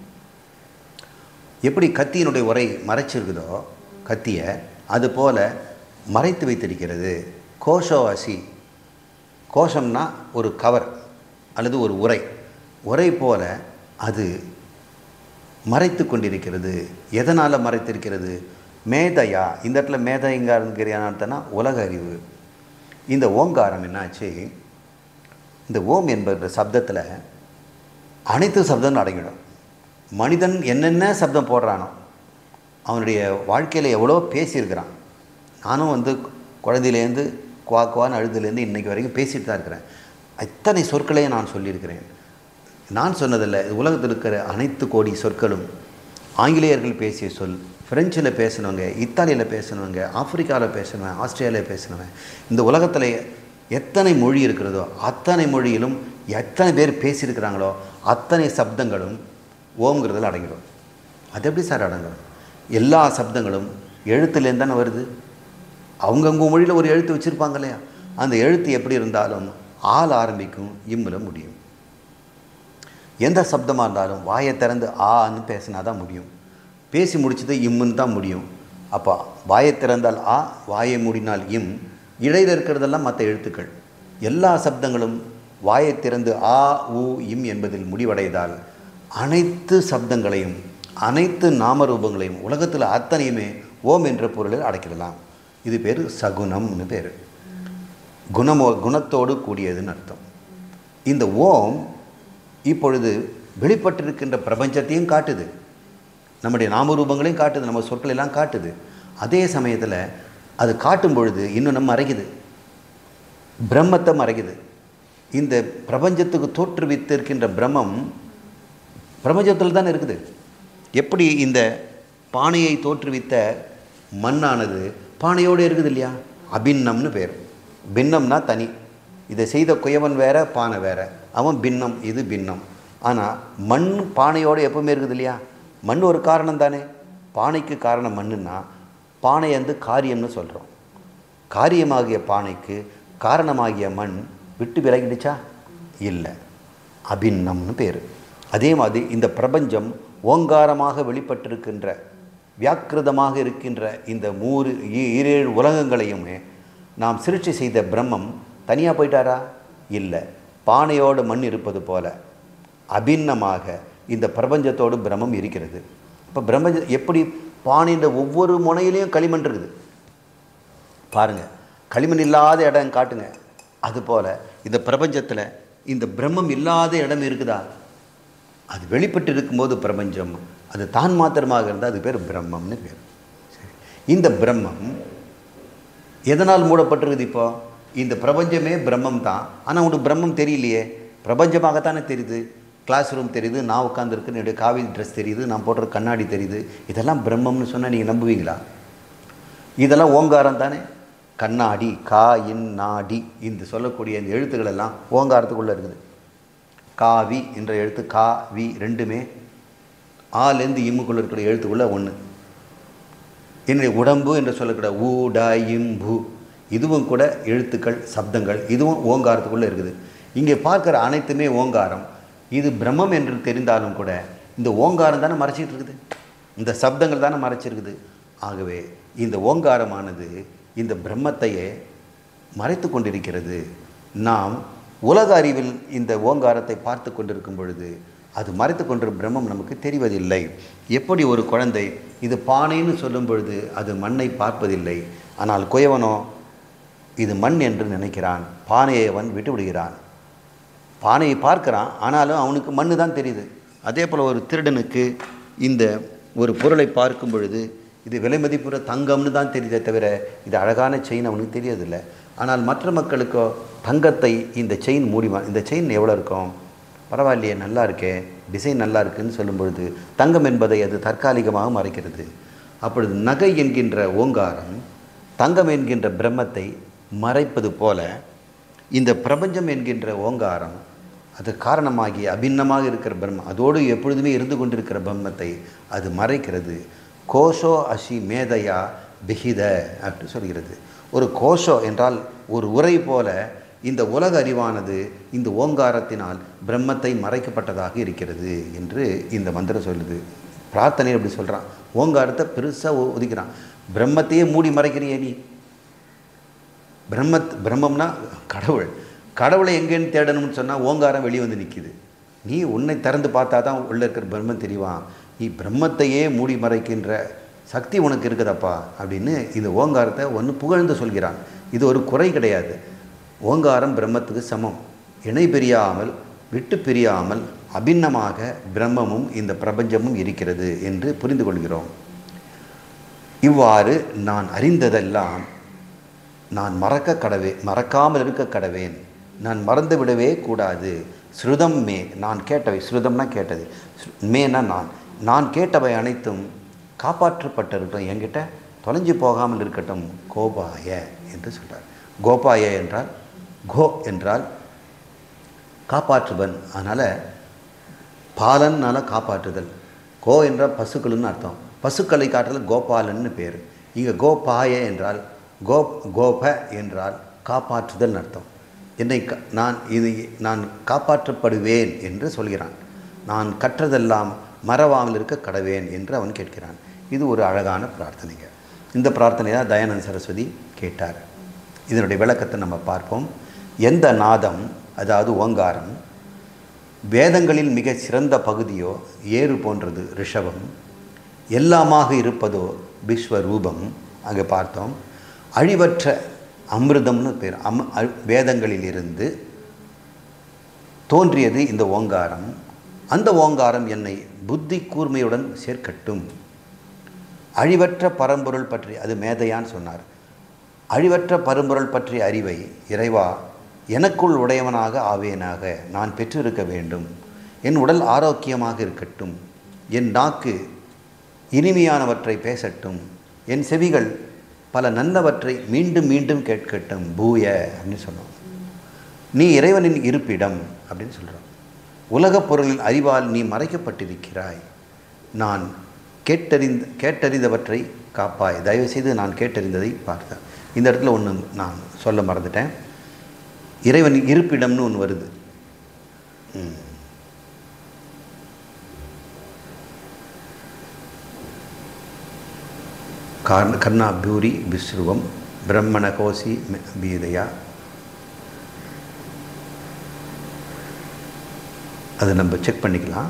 S1: எப்படி கத்தியினுடைய உரை மறைச்சிருக்குதோ கத்தியை அது போல மறைத்து வைத்திருக்கிறது கோஷோவாசி கோஷம்னா ஒரு கவர் அல்லது ஒரு உரை உரை போல அது மறைத்து கொண்டிருக்கிறது எதனால் மறைத்திருக்கிறது மேதையா இந்த இடத்துல மேதைங்கிறயான அர்த்தம்னா உலக அறிவு இந்த ஓங்காரம் என்னாச்சு இந்த ஓம் என்பது சப்தத்தில் அனைத்து சப்தம் அடங்கிடும் மனிதன் என்னென்ன சப்தம் போடுறானோ அவனுடைய வாழ்க்கையில் எவ்வளோ பேசியிருக்கிறான் நானும் வந்து குழந்தையிலேருந்து குவா குவான்னு அழுதுலேருந்து இன்றைக்கி வரைக்கும் பேசிட்டு தான் இருக்கிறேன் இத்தனை சொற்களையும் நான் சொல்லியிருக்கிறேன் நான் சொன்னதில்லை உலகத்தில் இருக்கிற அனைத்து கோடி சொற்களும் ஆங்கிலேயர்கள் பேசிய சொல் ஃப்ரெஞ்சில் பேசினவங்க இத்தாலியில் பேசினவங்க ஆப்பிரிக்காவில் பேசினவன் ஆஸ்திரேலியாவில் பேசினவன் இந்த உலகத்தில் எத்தனை மொழி இருக்கிறதோ அத்தனை மொழியிலும் எத்தனை பேர் பேசியிருக்கிறாங்களோ அத்தனை சப்தங்களும் ஓம்ங்கிறதுல அடங்கிடும் அது எப்படி சார் அடங்கும் எல்லா சப்தங்களும் எழுத்துலேருந்து தானே வருது அவங்கவுங்க மொழியில் ஒரு எழுத்து வச்சுருப்பாங்க இல்லையா அந்த எழுத்து எப்படி இருந்தாலும் ஆள் ஆரம்பிக்கும் இம்மில் முடியும் எந்த சப்தமாக இருந்தாலும் வாயை திறந்து ஆன்னு பேசினா தான் முடியும் பேசி முடிச்சது இம்முன்னு தான் முடியும் அப்போ வாயை திறந்தால் ஆ வாயை மூடினால் இம் இடையில் இருக்கிறதெல்லாம் மற்ற எழுத்துக்கள் எல்லா சப்தங்களும் வாயை திறந்து ஆ உ இம் என்பதில் முடிவடைதால் அனைத்து சப்தங்களையும் அனைத்து நாமரூபங்களையும் உலகத்தில் அத்தனையுமே ஓம் என்ற பொருளில் அடைக்கிடலாம் இது பேர் சகுனம்னு பேர் குணமோ குணத்தோடு கூடியதுன்னு அர்த்தம் இந்த ஓம் இப்பொழுது வெளிப்பட்டிருக்கின்ற பிரபஞ்சத்தையும் காட்டுது நம்முடைய நாமரூபங்களையும் காட்டுது நம்ம சொற்களெல்லாம் காட்டுது அதே சமயத்தில் அது காட்டும் பொழுது இன்னும் நம்ம மறைக்குது பிரம்மத்தை மறைக்குது இந்த பிரபஞ்சத்துக்கு தோற்றுவித்திருக்கின்ற பிரம்மம் பிரபஞ்சத்தில் தான் இருக்குது எப்படி இந்த பானையை தோற்றுவித்த மண்ணானது பானையோடு இருக்குது இல்லையா அபின்னம்னு பேர் பின்னம்னா தனி இதை செய்த குயவன் வேற பானை வேற அவன் பின்னம் இது பின்னம் ஆனால் மண் பானையோடு எப்பவுமே இருக்குது இல்லையா மண் ஒரு காரணம் தானே பானைக்கு காரணம் மண்ணுன்னா பானை வந்து காரியம்னு சொல்கிறோம் காரியமாகிய பானைக்கு காரணமாகிய மண் விட்டு விலகிடுச்சா இல்லை அபின்னம்னு பேர் அதே மாதிரி இந்த பிரபஞ்சம் ஓங்காரமாக வெளிப்பட்டிருக்கின்ற வியாக்கிருதமாக இருக்கின்ற இந்த மூறு ஈ- ஈரேழு உலகங்களையுமே நாம் சிருஷ்டி செய்த பிரம்மம் தனியாக போயிட்டாரா இல்லை பானையோடு மண் இருப்பது போல அபின்னமாக இந்த பிரபஞ்சத்தோடு பிரம்மம் இருக்கிறது இப்போ பிரம்மஞ்ச எப்படி பானைன்ற ஒவ்வொரு முனையிலையும் களிமண் இருக்குது பாருங்கள் களிமண் இல்லாத இடம் காட்டுங்க அதுபோல் இந்த பிரபஞ்சத்தில் இந்த பிரம்மம் இல்லாத இடம் இருக்குதா அது வெளிப்பட்டு இருக்கும்போது பிரபஞ்சம் அது தான் மாத்திரமாக இருந்தால் அது பேர் பிரம்மம்னு பேர் சரி இந்த பிரம்மம் எதனால் மூடப்பட்டிருக்குது இப்போ இந்த பிரபஞ்சமே பிரம்மம் தான் ஆனால் உனக்கு பிரம்மம் தெரியலையே பிரபஞ்சமாகத்தானே தெரியுது கிளாஸ் ரூம் தெரியுது நான் உட்காந்துருக்கு என்னுடைய காவி ட்ரெஸ் தெரியுது நான் போடுற கண்ணாடி தெரியுது இதெல்லாம் பிரம்மம்னு சொன்னால் நீங்கள் நம்புவீங்களா இதெல்லாம் ஓங்காரம் தானே கண்ணாடி கா இன் நாடி இந்த சொல்லக்கூடிய இந்த எழுத்துக்கள் எல்லாம் ஓங்காரத்துக்குள்ளே இருக்குது காவி என்ற எழுத்து கா வி ரெண்டுமே ஆலேருந்து இம்முக்குள்ளே இருக்கிற எழுத்துக்குள்ளே ஒன்று என்னுடைய உடம்பு என்று சொல்லக்கூடிய ஊ ட இம் பூ இதுவும் கூட எழுத்துக்கள் சப்தங்கள் இதுவும் ஓங்காரத்துக்குள்ளே இருக்குது இங்கே பார்க்குற அனைத்துமே ஓங்காரம் இது பிரம்மம் என்று தெரிந்தாலும் கூட இந்த ஓங்காரம் தானே மறைச்சிட்டு இருக்குது இந்த சப்தங்கள் தானே மறைச்சிருக்குது ஆகவே இந்த ஓங்காரமானது இந்த பிரம்மத்தையே மறைத்து கொண்டிருக்கிறது நாம் உலக அறிவில் இந்த ஓங்காரத்தை பார்த்து கொண்டிருக்கும் பொழுது அது மறைத்து கொண்ட பிரம்மம் நமக்கு தெரிவதில்லை எப்படி ஒரு குழந்தை இது பானைன்னு சொல்லும் பொழுது அது மண்ணை பார்ப்பதில்லை ஆனால் குயவனோ இது மண் என்று நினைக்கிறான் பானையை அவன் விட்டு விடுகிறான் பானையை பார்க்குறான் ஆனாலும் அவனுக்கு மண்ணு தான் தெரியுது அதே போல் ஒரு திருடனுக்கு இந்த ஒரு பொருளை பார்க்கும் பொழுது இது விலை மதிப்புற தங்கம்னு தான் தெரியுதே தவிர இது அழகான செயின் அவனுக்கு தெரியறதில்லை ஆனால் மற்ற மக்களுக்கோ தங்கத்தை இந்த செயின் மூடிமா இந்த செயின் எவ்வளோ இருக்கும் பரவாயில்லையே நல்லா இருக்கே டிசைன் நல்லா இருக்குன்னு சொல்லும் பொழுது தங்கம் என்பதை அது தற்காலிகமாக மறைக்கிறது அப்பொழுது நகை என்கின்ற ஓங்காரம் தங்கம் என்கின்ற பிரம்மத்தை மறைப்பது போல இந்த பிரபஞ்சம் என்கின்ற ஓங்காரம் அது காரணமாகி அபிண்ணமாக இருக்கிற பிரம்மம் அதோடு எப்பொழுதுமே இருந்து கொண்டிருக்கிற பிரம்மத்தை அது மறைக்கிறது கோஷோ அசி மேதையா பிகித அப்படின்னு சொல்கிறது ஒரு கோஷோ என்றால் ஒரு உரை போல இந்த உலக அறிவானது இந்த ஓங்காரத்தினால் பிரம்மத்தை மறைக்கப்பட்டதாக இருக்கிறது என்று இந்த மந்திரம் சொல்லுது பிரார்த்தனை அப்படி சொல்கிறான் ஓங்காரத்தை பெருசாக ஒதுக்கிறான் பிரம்மத்தையே மூடி மறைக்கிறியே நீ பிரம்மத் பிரம்மம்னா கடவுள் கடவுளை எங்கேன்னு தேடணும்னு சொன்னால் ஓங்காரம் வெளியே வந்து நிற்கிது நீ உன்னை திறந்து பார்த்தா தான் உள்ளே இருக்கிற பிரம்மம் தெரியவான் நீ பிரம்மத்தையே மூடி மறைக்கின்ற சக்தி உனக்கு இருக்குதப்பா அப்படின்னு இந்த ஓங்காரத்தை ஒன்று புகழ்ந்து சொல்கிறான் இது ஒரு குறை கிடையாது ஓங்காரம் பிரம்மத்துக்கு சமம் இணை பிரியாமல் விட்டு பிரியாமல் அபிண்ணமாக பிரம்மமும் இந்த பிரபஞ்சமும் இருக்கிறது என்று புரிந்து கொள்கிறோம் இவ்வாறு நான் அறிந்ததெல்லாம் நான் மறக்க கடவே மறக்காமல் இருக்க கடவேன் நான் மறந்து விடவே கூடாது ஸ்ருதம் மே நான் கேட்டவை ஸ்ருதம்னா கேட்டது மேனா நான் நான் கேட்டவை அனைத்தும் காப்பாற்றப்பட்டிருக்கட்டும் என்கிட்ட தொலைஞ்சு போகாமல் இருக்கட்டும் கோபாய என்று சொல்கிறார் கோபாய என்றால் கோ என்றால் காப்பாற்றுவன் அதனால் பாலன்னால காப்பாற்றுதல் கோ என்றால் பசுக்கள்னு அர்த்தம் பசுக்களை காட்டுதல் கோபாலன்னு பேர் இங்கே கோபாய என்றால் கோ கோப என்றால் காப்பாற்றுதல் அர்த்தம் என்னை க நான் இது நான் காப்பாற்றப்படுவேன் என்று சொல்கிறான் நான் கற்றதெல்லாம் மறவாமல் இருக்க கடவேன் என்று அவன் கேட்கிறான் இது ஒரு அழகான பிரார்த்தனைங்க இந்த பிரார்த்தனை தான் தயானந்த சரஸ்வதி கேட்டார் இதனுடைய விளக்கத்தை நம்ம பார்ப்போம் எந்த நாதம் அதாவது ஓங்காரம் வேதங்களில் மிக சிறந்த பகுதியோ ஏறு போன்றது ரிஷபம் எல்லாமாக இருப்பதோ விஸ்வரூபம் அங்கே பார்த்தோம் அழிவற்ற அமிர்தம்னு பேர் அம் வேதங்களில் இருந்து தோன்றியது இந்த ஓங்காரம் அந்த ஓங்காரம் என்னை புத்தி கூர்மையுடன் சேர்க்கட்டும் அழிவற்ற பரம்பொருள் பற்றி அது மேதையான்னு சொன்னார் அழிவற்ற பரம்பொருள் பற்றிய அறிவை இறைவா எனக்குள் உடையவனாக ஆவேனாக நான் பெற்றிருக்க வேண்டும் என் உடல் ஆரோக்கியமாக இருக்கட்டும் என் நாக்கு இனிமையானவற்றை பேசட்டும் என் செவிகள் பல நல்லவற்றை மீண்டும் மீண்டும் கேட்கட்டும் பூய அப்படின்னு சொன்னோம் நீ இறைவனின் இருப்பிடம் அப்படின்னு சொல்கிறோம் உலகப் பொருளின் அறிவால் நீ மறைக்கப்பட்டிருக்கிறாய் நான் கேட்டறிந்த கேட்டறிந்தவற்றை காப்பாய் தயவுசெய்து நான் கேட்டறிந்ததை பார்த்தேன் இந்த இடத்துல ஒன்று நான் சொல்ல மறந்துட்டேன் இறைவன் இருப்பிடம்னு ஒன்று வருது கார்ண கர்ணா பியூரி விஸ்ருவம் பிரம்மண கோசி பீதையா அதை நம்ம செக் பண்ணிக்கலாம்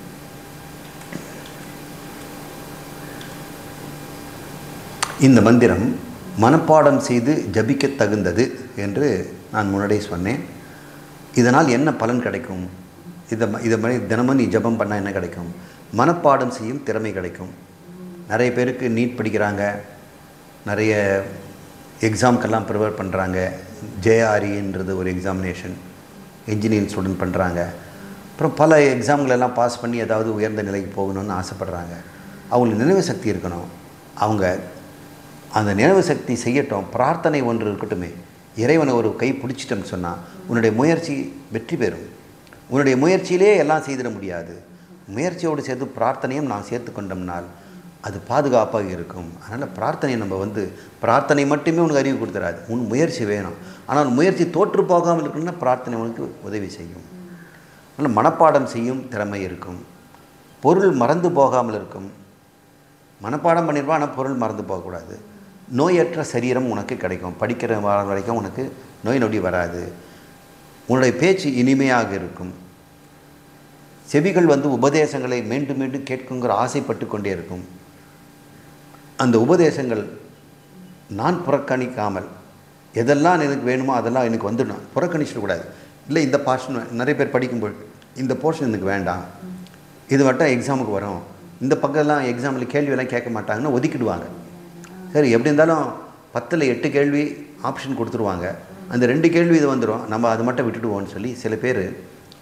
S1: இந்த மந்திரம் மனப்பாடம் செய்து ஜபிக்க தகுந்தது என்று நான் முன்னாடியே சொன்னேன் இதனால் என்ன பலன் கிடைக்கும் இதை இதை மாதிரி தினமும் நீ ஜபம் பண்ணால் என்ன கிடைக்கும் மனப்பாடம் செய்யும் திறமை கிடைக்கும் நிறைய பேருக்கு நீட் படிக்கிறாங்க நிறைய எக்ஸாம்க்கெல்லாம் ப்ரிப்பேர் பண்ணுறாங்க ஜேஆர்இன்றது ஒரு எக்ஸாமினேஷன் இன்ஜினியரிங் ஸ்டூடெண்ட் பண்ணுறாங்க அப்புறம் பல எக்ஸாம்களெல்லாம் பாஸ் பண்ணி ஏதாவது உயர்ந்த நிலைக்கு போகணும்னு ஆசைப்பட்றாங்க அவங்களுக்கு நினைவு சக்தி இருக்கணும் அவங்க அந்த நினைவு சக்தி செய்யட்டும் பிரார்த்தனை ஒன்று இருக்கட்டுமே இறைவனை ஒரு கை பிடிச்சிட்டோம்னு சொன்னால் உன்னுடைய முயற்சி வெற்றி பெறும் உன்னுடைய முயற்சியிலே எல்லாம் செய்திட முடியாது முயற்சியோடு சேர்த்து பிரார்த்தனையும் நான் சேர்த்து கொண்டோம்னால் அது பாதுகாப்பாக இருக்கும் அதனால் பிரார்த்தனை நம்ம வந்து பிரார்த்தனை மட்டுமே உனக்கு அறிவு கொடுத்துறாது உன் முயற்சி வேணும் ஆனால் முயற்சி தோற்று போகாமல் இருக்கணும்னா பிரார்த்தனை உனக்கு உதவி செய்யும் அதனால் மனப்பாடம் செய்யும் திறமை இருக்கும் பொருள் மறந்து போகாமல் இருக்கும் மனப்பாடம் பண்ணிடுவா ஆனால் பொருள் மறந்து போகக்கூடாது நோயற்ற சரீரம் உனக்கு கிடைக்கும் படிக்கிற வரைக்கும் உனக்கு நோய் நொடி வராது உன்னுடைய பேச்சு இனிமையாக இருக்கும் செவிகள் வந்து உபதேசங்களை மீண்டும் மீண்டும் கேட்குங்கிற ஆசைப்பட்டு கொண்டே இருக்கும் அந்த உபதேசங்கள் நான் புறக்கணிக்காமல் எதெல்லாம் எனக்கு வேணுமோ அதெல்லாம் எனக்கு வந்துடணும் புறக்கணிச்சிடக்கூடாது இல்லை இந்த பாஷன் நிறைய பேர் படிக்கும்போது இந்த போர்ஷன் எனக்கு வேண்டாம் இது மட்டும் எக்ஸாமுக்கு வரும் இந்த பக்கம்லாம் எக்ஸாமில் கேள்வியெல்லாம் கேட்க மாட்டாங்கன்னு ஒதுக்கிடுவாங்க சரி எப்படி இருந்தாலும் பத்தில் எட்டு கேள்வி ஆப்ஷன் கொடுத்துருவாங்க அந்த ரெண்டு கேள்வி இது வந்துடும் நம்ம அது மட்டும் விட்டுடுவோம்னு சொல்லி சில பேர்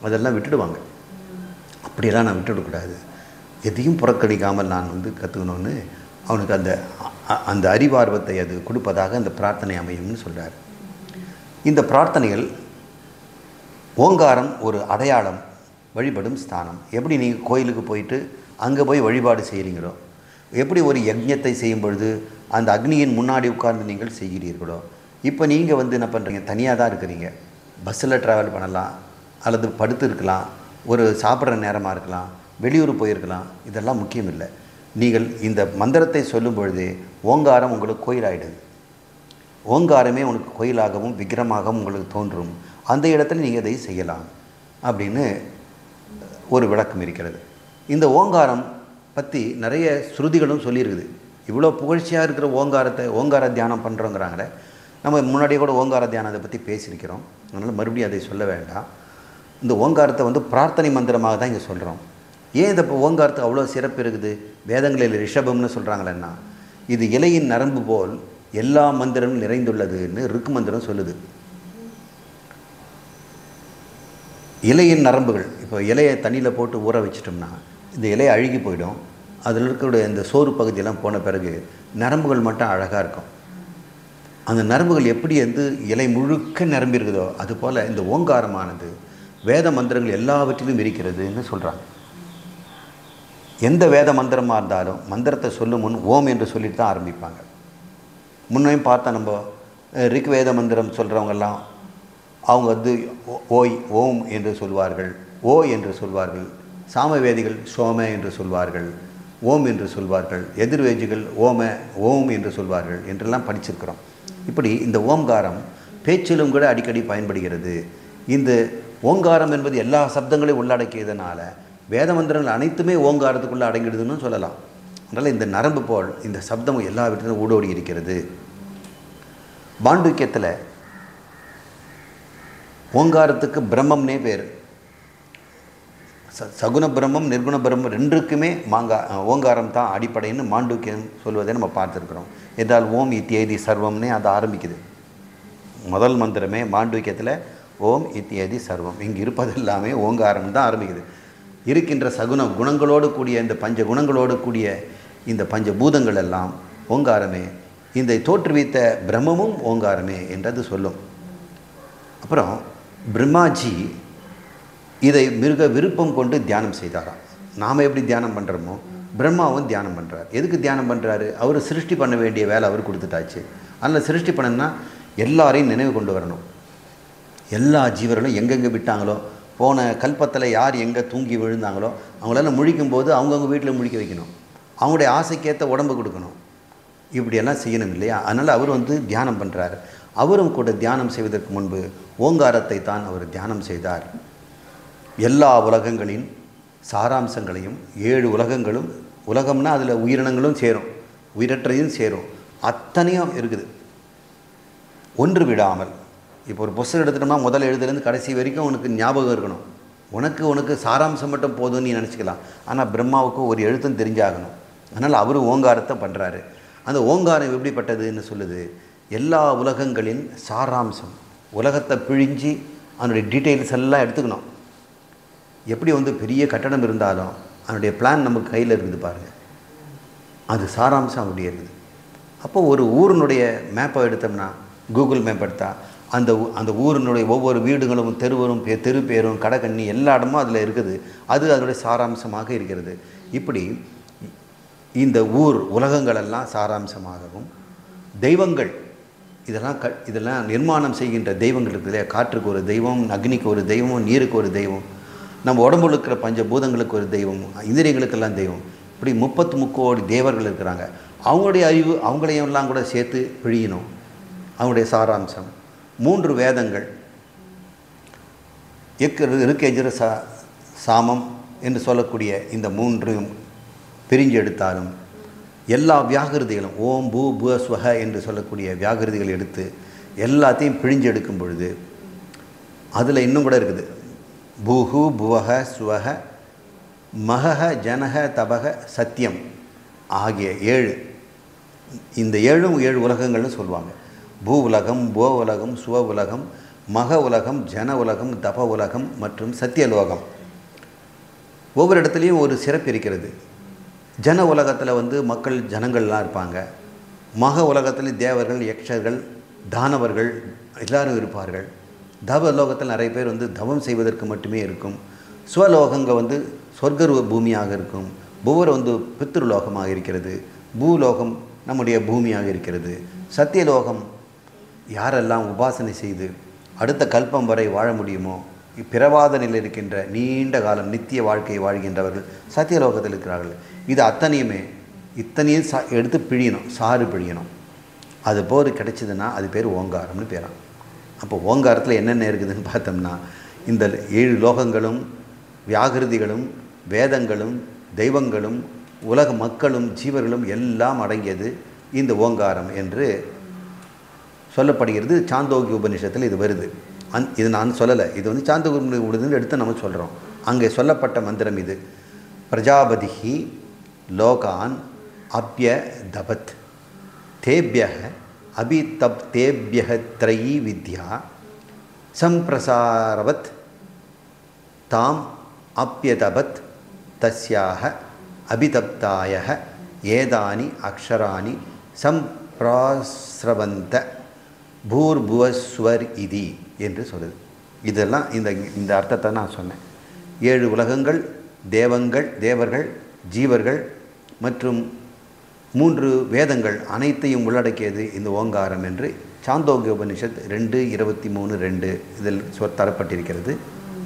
S1: அதெல்லாம் விட்டுடுவாங்க அப்படியெல்லாம் நான் விட்டுவிடக்கூடாது எதையும் புறக்கணிக்காமல் நான் வந்து கற்றுக்கணும்னு அவனுக்கு அந்த அ- அந்த அறிவார்வத்தை அது கொடுப்பதாக அந்த பிரார்த்தனை அமையும்னு சொல்கிறார் இந்த பிரார்த்தனைகள் ஓங்காரம் ஒரு அடையாளம் வழிபடும் ஸ்தானம் எப்படி நீங்கள் கோயிலுக்கு போயிட்டு அங்கே போய் வழிபாடு செய்கிறீங்களோ எப்படி ஒரு யஜ்ஞத்தை செய்யும் பொழுது அந்த அக்னியின் முன்னாடி உட்கார்ந்து நீங்கள் செய்கிறீர்களோ இப்போ நீங்கள் வந்து என்ன பண்ணுறீங்க தனியாக தான் இருக்கிறீங்க பஸ்ஸில் ட்ராவல் பண்ணலாம் அல்லது படுத்து இருக்கலாம் ஒரு சாப்பிட்ற நேரமாக இருக்கலாம் வெளியூர் போயிருக்கலாம் இதெல்லாம் முக்கியம் இல்லை நீங்கள் இந்த மந்திரத்தை சொல்லும் பொழுதே ஓங்காரம் உங்களுக்கு கோயிலாயிடுது ஓங்காரமே உனக்கு கோயிலாகவும் விக்கிரமாகவும் உங்களுக்கு தோன்றும் அந்த இடத்துல நீங்கள் இதை செய்யலாம் அப்படின்னு ஒரு விளக்கம் இருக்கிறது இந்த ஓங்காரம் பற்றி நிறைய ஸ்ருதிகளும் சொல்லியிருக்குது இவ்வளோ புகழ்ச்சியாக இருக்கிற ஓங்காரத்தை ஓங்கார தியானம் பண்ணுறோங்கிறாங்களே நம்ம முன்னாடியே கூட ஓங்கார தியானத்தை பற்றி பேசியிருக்கிறோம் அதனால் மறுபடியும் அதை சொல்ல வேண்டாம் இந்த ஓங்காரத்தை வந்து பிரார்த்தனை மந்திரமாக தான் இங்கே சொல்கிறோம் ஏன் இந்த இப்போ ஓங்காரத்துக்கு அவ்வளோ சிறப்பு இருக்குது வேதங்களில் ரிஷபம்னு சொல்கிறாங்களேன்னா இது இலையின் நரம்பு போல் எல்லா மந்திரமும் நிறைந்துள்ளதுன்னு ருக்கு மந்திரம் சொல்லுது இலையின் நரம்புகள் இப்போ இலையை தண்ணியில் போட்டு ஊற வச்சிட்டோம்னா இந்த இலை அழுகி போயிடும் அதில் இருக்கக்கூடிய இந்த சோறு பகுதியெல்லாம் போன பிறகு நரம்புகள் மட்டும் அழகாக இருக்கும் அந்த நரம்புகள் எப்படி வந்து இலை முழுக்க நிரம்பி இருக்குதோ அதுபோல் இந்த ஓங்காரமானது வேத மந்திரங்கள் எல்லாவற்றிலும் இருக்கிறதுன்னு சொல்கிறாங்க எந்த வேத மந்திரமாக இருந்தாலும் மந்திரத்தை சொல்லும் முன் ஓம் என்று சொல்லிட்டு தான் ஆரம்பிப்பாங்க முன்னையும் பார்த்தா நம்ம அஹ், ரிக் வேத மந்திரம் சொல்கிறவங்கெல்லாம் அவங்க வந்து ஓ- ஓய் ஓம் என்று சொல்வார்கள் ஓ என்று சொல்வார்கள் சாமவேதிகள் சோம என்று சொல்வார்கள் ஓம் என்று சொல்வார்கள் எதிர்வேதிகள் ஓம ஓம் என்று சொல்வார்கள் என்றெல்லாம் படிச்சிருக்கிறோம் இப்படி இந்த ஓம்காரம் பேச்சிலும் கூட அடிக்கடி பயன்படுகிறது இந்த ஓங்காரம் என்பது எல்லா சப்தங்களையும் உள்ளடக்கியதுனால வேத மந்திரங்கள் அனைத்துமே ஓங்காரத்துக்குள்ளே அடங்கிடுதுன்னு சொல்லலாம் அதனால் இந்த நரம்பு போல் இந்த சப்தம் எல்லா வீட்டிலும் ஊடோடி இருக்கிறது பாண்டுக்கியத்தில் ஓங்காரத்துக்கு பிரம்மம்னே பேர் ச சகுன பிரம்மம் நிர்குண பிரம்மம் ரெண்டுக்குமே மாங்கா ஓங்காரம் தான் அடிப்படைன்னு மாண்டூக்கியம் சொல்வதை நம்ம பார்த்துருக்குறோம் என்றால் ஓம் இத்தியேதி சர்வம்னே அது ஆரம்பிக்குது முதல் மந்திரமே மாண்டூக்கியத்தில் ஓம் இத்தியேதி சர்வம் இங்கே இருப்பது எல்லாமே ஓங்காரம் தான் ஆரம்பிக்குது இருக்கின்ற சகுன குணங்களோடு கூடிய இந்த பஞ்ச குணங்களோடு கூடிய இந்த பஞ்ச பூதங்கள் எல்லாம் ஓங்காரமே இந்த தோற்றுவித்த பிரம்மமும் ஓங்காரமே என்றது சொல்லும் அப்புறம் பிரம்மாஜி இதை மிருக விருப்பம் கொண்டு தியானம் செய்தாராம் நாம் எப்படி தியானம் பண்ணுறோமோ பிரம்மாவும் தியானம் பண்ணுறார் எதுக்கு தியானம் பண்ணுறாரு அவர் சிருஷ்டி பண்ண வேண்டிய வேலை அவர் கொடுத்துட்டாச்சு அதில் சிருஷ்டி பண்ணணும்னா எல்லாரையும் நினைவு கொண்டு வரணும் எல்லா ஜீவர்களும் எங்கெங்கே விட்டாங்களோ போன கல்பத்தில் யார் எங்கே தூங்கி விழுந்தாங்களோ அவங்களெல்லாம் முழிக்கும் போது அவங்கவுங்க வீட்டில் முழிக்க வைக்கணும் அவங்களுடைய ஆசைக்கேற்ற உடம்பு கொடுக்கணும் இப்படியெல்லாம் செய்யணும் இல்லையா அதனால் அவர் வந்து தியானம் பண்ணுறாரு அவரும் கூட தியானம் செய்வதற்கு முன்பு ஓங்காரத்தை தான் அவர் தியானம் செய்தார் எல்லா உலகங்களின் சாராம்சங்களையும் ஏழு உலகங்களும் உலகம்னா அதில் உயிரினங்களும் சேரும் உயிரற்றையும் சேரும் அத்தனையும் இருக்குது ஒன்று விடாமல் இப்போ ஒரு புஸ்தகம் எடுத்துட்டோம்னா முதல் எழுதுலேருந்து கடைசி வரைக்கும் உனக்கு ஞாபகம் இருக்கணும் உனக்கு உனக்கு சாராம்சம் மட்டும் போதும்னு நீ நினச்சிக்கலாம் ஆனால் பிரம்மாவுக்கு ஒரு எழுத்தும் தெரிஞ்சாகணும் அதனால் அவர் ஓங்காரத்தை பண்ணுறாரு அந்த ஓங்காரம் எப்படிப்பட்டதுன்னு சொல்லுது எல்லா உலகங்களின் சாராம்சம் உலகத்தை பிழிஞ்சு அதனுடைய டீட்டெயில்ஸ் எல்லாம் எடுத்துக்கணும் எப்படி வந்து பெரிய கட்டடம் இருந்தாலும் அதனுடைய பிளான் நமக்கு கையில் இருக்குது பாருங்கள் அது சாராம்சம் அப்படி இருக்குது அப்போ ஒரு ஊரினுடைய மேப்பை எடுத்தோம்னா கூகுள் மேப் எடுத்தால் அந்த ஊ- அந்த ஊரினுடைய ஒவ்வொரு வீடுகளும் தெருவரும் பே தெரு பேரும் கடைக்கண்ணி எல்லா இடமும் அதில் இருக்குது அது அதனுடைய சாராம்சமாக இருக்கிறது இப்படி இந்த ஊர் உலகங்களெல்லாம் சாராம்சமாகவும் தெய்வங்கள் இதெல்லாம் க இதெல்லாம் நிர்மாணம் செய்கின்ற தெய்வங்கள் இருக்குது இல்லையா காற்றுக்கு ஒரு தெய்வம் அக்னிக்கு ஒரு தெய்வம் நீருக்கு ஒரு தெய்வம் நம்ம உடம்புல இருக்கிற பஞ்சபூதங்களுக்கு ஒரு தெய்வம் இந்திரியங்களுக்கெல்லாம் தெய்வம் இப்படி முப்பத்து முக்கோடி தேவர்கள் இருக்கிறாங்க அவங்களுடைய அறிவு அவங்களையும் எல்லாம் கூட சேர்த்து பிழியணும் அவங்களுடைய சாராம்சம் மூன்று வேதங்கள் எக்கு இருக்கெஜிர சா சாமம் என்று சொல்லக்கூடிய இந்த மூன்றையும் பிரிஞ்சு எடுத்தாலும் எல்லா வியாகிருதிகளும் ஓம் பூ புவ ஸ்வஹ என்று சொல்லக்கூடிய வியாகிருதிகள் எடுத்து எல்லாத்தையும் பிழிஞ்சு எடுக்கும் பொழுது அதில் இன்னும் கூட இருக்குது பூஹு புவக ஸ்வஹ மகஹ ஜனக தபக சத்தியம் ஆகிய ஏழு இந்த ஏழும் ஏழு உலகங்கள்னு சொல்லுவாங்க பூ உலகம் போ உலகம் சுவ உலகம் மக உலகம் ஜன உலகம் தப உலகம் மற்றும் சத்தியலோகம் ஒவ்வொரு இடத்துலையும் ஒரு சிறப்பு இருக்கிறது ஜன உலகத்தில் வந்து மக்கள் ஜனங்கள்லாம் இருப்பாங்க மக உலகத்தில் தேவர்கள் யக்ஷர்கள் தானவர்கள் எல்லாரும் இருப்பார்கள் தவ லோகத்தில் நிறைய பேர் வந்து தவம் செய்வதற்கு மட்டுமே இருக்கும் சுவலோகங்க வந்து சொர்க்க பூமியாக இருக்கும் புவர் வந்து பித்ருலோகமாக இருக்கிறது பூலோகம் நம்முடைய பூமியாக இருக்கிறது சத்தியலோகம் யாரெல்லாம் உபாசனை செய்து அடுத்த கல்பம் வரை வாழ முடியுமோ பிறவாத நிலையில் இருக்கின்ற நீண்ட காலம் நித்திய வாழ்க்கையை வாழ்கின்றவர்கள் சத்தியலோகத்தில் இருக்கிறார்கள் இது அத்தனையுமே இத்தனையும் சா எடுத்து பிழியணும் சாறு பிழியணும் அது போர் கிடைச்சதுன்னா அது பேர் ஓங்காரம்னு பேராம் அப்போ ஓங்காரத்தில் என்னென்ன இருக்குதுன்னு பார்த்தோம்னா இந்த ஏழு லோகங்களும் வியாகிருதிகளும் வேதங்களும் தெய்வங்களும் உலக மக்களும் ஜீவர்களும் எல்லாம் அடங்கியது இந்த ஓங்காரம் என்று சொல்லப்படுகிறது சாந்தோக்கிய உபநிஷத்தில் இது வருது அந் இது நான் சொல்லலை இது வந்து சாந்தோக்கிய உபநிஷத்தில் எடுத்து நம்ம சொல்கிறோம் அங்கே சொல்லப்பட்ட மந்திரம் இது பிரஜாபதி லோகான் அப்ய தபத் தேபிய அபிதப் தேபிய த்ரயி வித்யா சம்பிரசாரவத் தாம் அப்பியதபத் தஸ்யாக அபிதப்தாய ஏதானி அக்ஷராணி சம்பிராஸ்ரவந்த பூர்புவஸ்வர் இதி என்று சொல்லுது இதெல்லாம் இந்த இந்த அர்த்தத்தை நான் சொன்னேன் ஏழு உலகங்கள் தேவங்கள் தேவர்கள் ஜீவர்கள் மற்றும் மூன்று வேதங்கள் அனைத்தையும் உள்ளடக்கியது இந்த ஓங்காரம் என்று சாந்தோக்கிய உபனிஷத் ரெண்டு இருபத்தி மூணு ரெண்டு இதில் சொ தரப்பட்டிருக்கிறது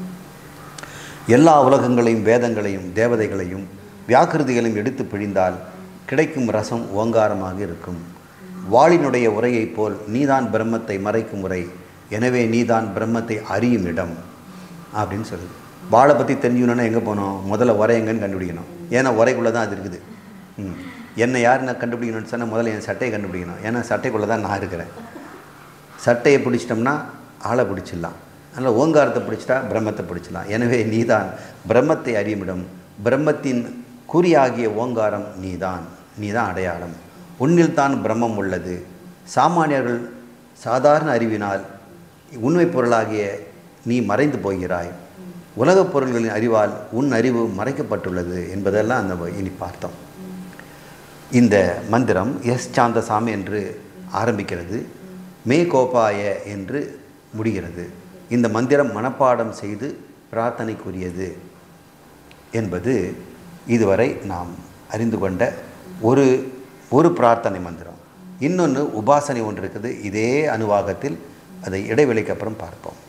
S1: எல்லா உலகங்களையும் வேதங்களையும் தேவதைகளையும் வியாக்கிருதிகளையும் எடுத்து பிழிந்தால் கிடைக்கும் ரசம் ஓங்காரமாக இருக்கும் வாளினுடைய உரையைப் போல் நீதான் பிரம்மத்தை மறைக்கும் உரை எனவே நீதான் பிரம்மத்தை அறியும் இடம் அப்படின்னு சொல்லுது வாழை பற்றி தெரிஞ்சுக்கணுன்னா எங்கே போனோம் முதல்ல உரை எங்கன்னு கண்டுபிடிக்கணும் ஏன்னா உரைக்குள்ளே தான் அது இருக்குது ம் என்னை யார் நான் கண்டுபிடிக்கணும்னு சொன்னால் முதல்ல என் சட்டையை கண்டுபிடிக்கணும் ஏன்னா சட்டைக்குள்ளே தான் நான் இருக்கிறேன் சட்டையை பிடிச்சிட்டோம்னா ஆளை பிடிச்சிடலாம் அதனால் ஓங்காரத்தை பிடிச்சிட்டா பிரம்மத்தை பிடிச்சிடலாம் எனவே நீதான் பிரம்மத்தை அறியுமிடம் பிரம்மத்தின் குறியாகிய ஓங்காரம் நீதான் நீதான் அடையாளம் உன்னில் தான் பிரம்மம் உள்ளது சாமானியர்கள் சாதாரண அறிவினால் உண்மை பொருளாகிய நீ மறைந்து போகிறாய் உலகப் பொருள்களின் அறிவால் உன் அறிவு மறைக்கப்பட்டுள்ளது என்பதெல்லாம் அந்த இனி பார்த்தோம் இந்த மந்திரம் எஸ் சாந்தசாமி என்று ஆரம்பிக்கிறது மே கோபாய என்று முடிகிறது இந்த மந்திரம் மனப்பாடம் செய்து பிரார்த்தனைக்குரியது என்பது இதுவரை நாம் அறிந்து கொண்ட ஒரு ஒரு பிரார்த்தனை மந்திரம் இன்னொன்று உபாசனை ஒன்று இருக்குது இதே அனுவாகத்தில் அதை இடைவெளிக்கு அப்புறம் பார்ப்போம்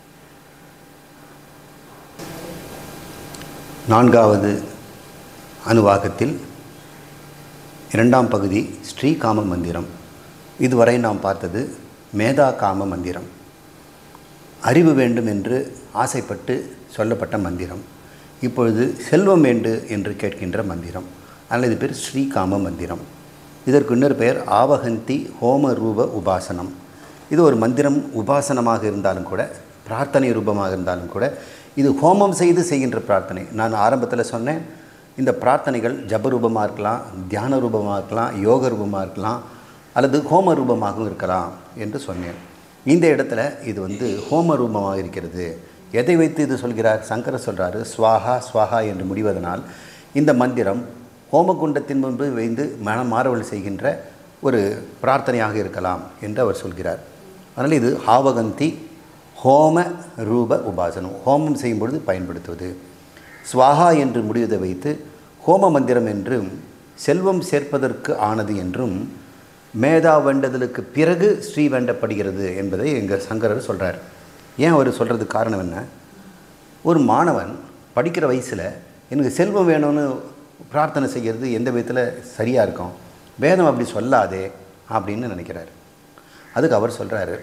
S1: நான்காவது அனுவாகத்தில் இரண்டாம் பகுதி ஸ்ரீகாம மந்திரம் இதுவரை நாம் பார்த்தது மேதா காம மந்திரம் அறிவு வேண்டும் என்று ஆசைப்பட்டு சொல்லப்பட்ட மந்திரம் இப்பொழுது செல்வம் வேண்டு என்று கேட்கின்ற மந்திரம் அதனால் இது பேர் ஸ்ரீகாம மந்திரம் இதற்கு இன்னொரு பெயர் ஆவகந்தி ஹோம ரூப உபாசனம் இது ஒரு மந்திரம் உபாசனமாக இருந்தாலும் கூட பிரார்த்தனை ரூபமாக இருந்தாலும் கூட இது ஹோமம் செய்து செய்கின்ற பிரார்த்தனை நான் ஆரம்பத்தில் சொன்னேன் இந்த பிரார்த்தனைகள் ஜப ரூபமாக இருக்கலாம் தியான ரூபமாக இருக்கலாம் யோக ரூபமாக இருக்கலாம் அல்லது ஹோம ரூபமாகவும் இருக்கலாம் என்று சொன்னேன் இந்த இடத்துல இது வந்து ஹோம ரூபமாக இருக்கிறது எதை வைத்து இது சொல்கிறார் சங்கரர் சொல்கிறாரு ஸ்வாஹா ஸ்வாஹா என்று முடிவதனால் இந்த மந்திரம் ஹோமகுண்டத்தின் முன்பு வைந்து மன மாறுவல் செய்கின்ற ஒரு பிரார்த்தனையாக இருக்கலாம் என்று அவர் சொல்கிறார் அதனால் இது ஹாவகந்தி ஹோம ரூப உபாசனம் ஹோமம் செய்யும் பொழுது பயன்படுத்துவது ஸ்வாஹா என்று முடிவதை வைத்து ஹோம மந்திரம் என்றும் செல்வம் சேர்ப்பதற்கு ஆனது என்றும் மேதா வேண்டதலுக்கு பிறகு ஸ்ரீ வேண்டப்படுகிறது என்பதை எங்கள் சங்கரர் சொல்கிறார் ஏன் அவர் சொல்கிறதுக்கு காரணம் என்ன ஒரு மாணவன் படிக்கிற வயசில் எனக்கு செல்வம் வேணும்னு பிரார்த்தனை செய்கிறது எந்த விதத்தில் சரியாக இருக்கும் வேதம் அப்படி சொல்லாதே அப்படின்னு நினைக்கிறார் அதுக்கு அவர் சொல்கிறாரு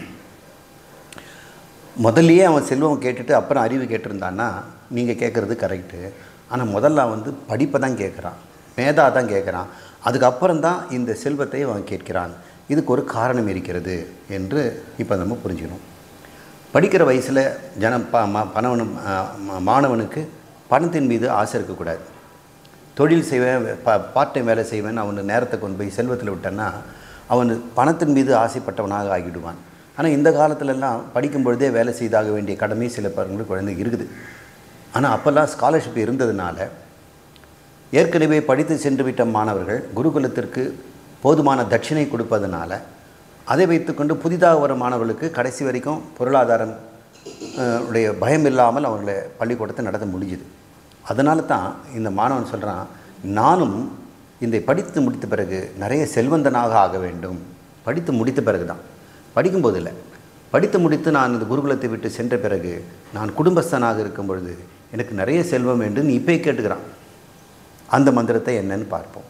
S1: முதல்லையே அவன் செல்வம் கேட்டுட்டு அப்புறம் அறிவு கேட்டிருந்தான்னா நீங்கள் கேட்குறது கரெக்டு ஆனால் முதல்ல வந்து படிப்பை தான் கேட்குறான் மேதா தான் கேட்குறான் அதுக்கப்புறம் தான் இந்த செல்வத்தை அவன் கேட்கிறான் இதுக்கு ஒரு காரணம் இருக்கிறது என்று இப்போ நம்ம புரிஞ்சுக்கணும் படிக்கிற வயசில் ஜன ப ம பணவனும் மாணவனுக்கு பணத்தின் மீது ஆசை இருக்கக்கூடாது தொழில் செய்வேன் ப பார்ட் டைம் வேலை செய்வேன் அவனு நேரத்தை கொண்டு போய் செல்வத்தில் விட்டேன்னா அவன் பணத்தின் மீது ஆசைப்பட்டவனாக ஆகிடுவான் ஆனால் இந்த காலத்துலலாம் படிக்கும் பொழுதே வேலை செய்தாக வேண்டிய கடமை சில பேருக்கு குழந்தை இருக்குது ஆனால் அப்போல்லாம் ஸ்காலர்ஷிப் இருந்ததுனால ஏற்கனவே படித்து சென்று விட்ட மாணவர்கள் குருகுலத்திற்கு போதுமான தட்சிணை கொடுப்பதனால அதை வைத்துக்கொண்டு புதிதாக வரும் மாணவர்களுக்கு கடைசி வரைக்கும் பொருளாதாரம் அஹ், உடைய பயம் இல்லாமல் அவர்களை பள்ளிக்கூடத்தை நடத்த முடிஞ்சுது அதனால தான் இந்த மாணவன் சொல்கிறான் நானும் இந்த படித்து முடித்த பிறகு நிறைய செல்வந்தனாக ஆக வேண்டும் படித்து முடித்த பிறகு தான் படிக்கும்போது இல்லை படித்து முடித்து நான் இந்த குருகுலத்தை விட்டு சென்ற பிறகு நான் குடும்பஸ்தனாக இருக்கும் பொழுது எனக்கு நிறைய செல்வம் வேண்டும் நீ இப்போ கேட்டுக்கிறான் அந்த மந்திரத்தை என்னன்னு பார்ப்போம்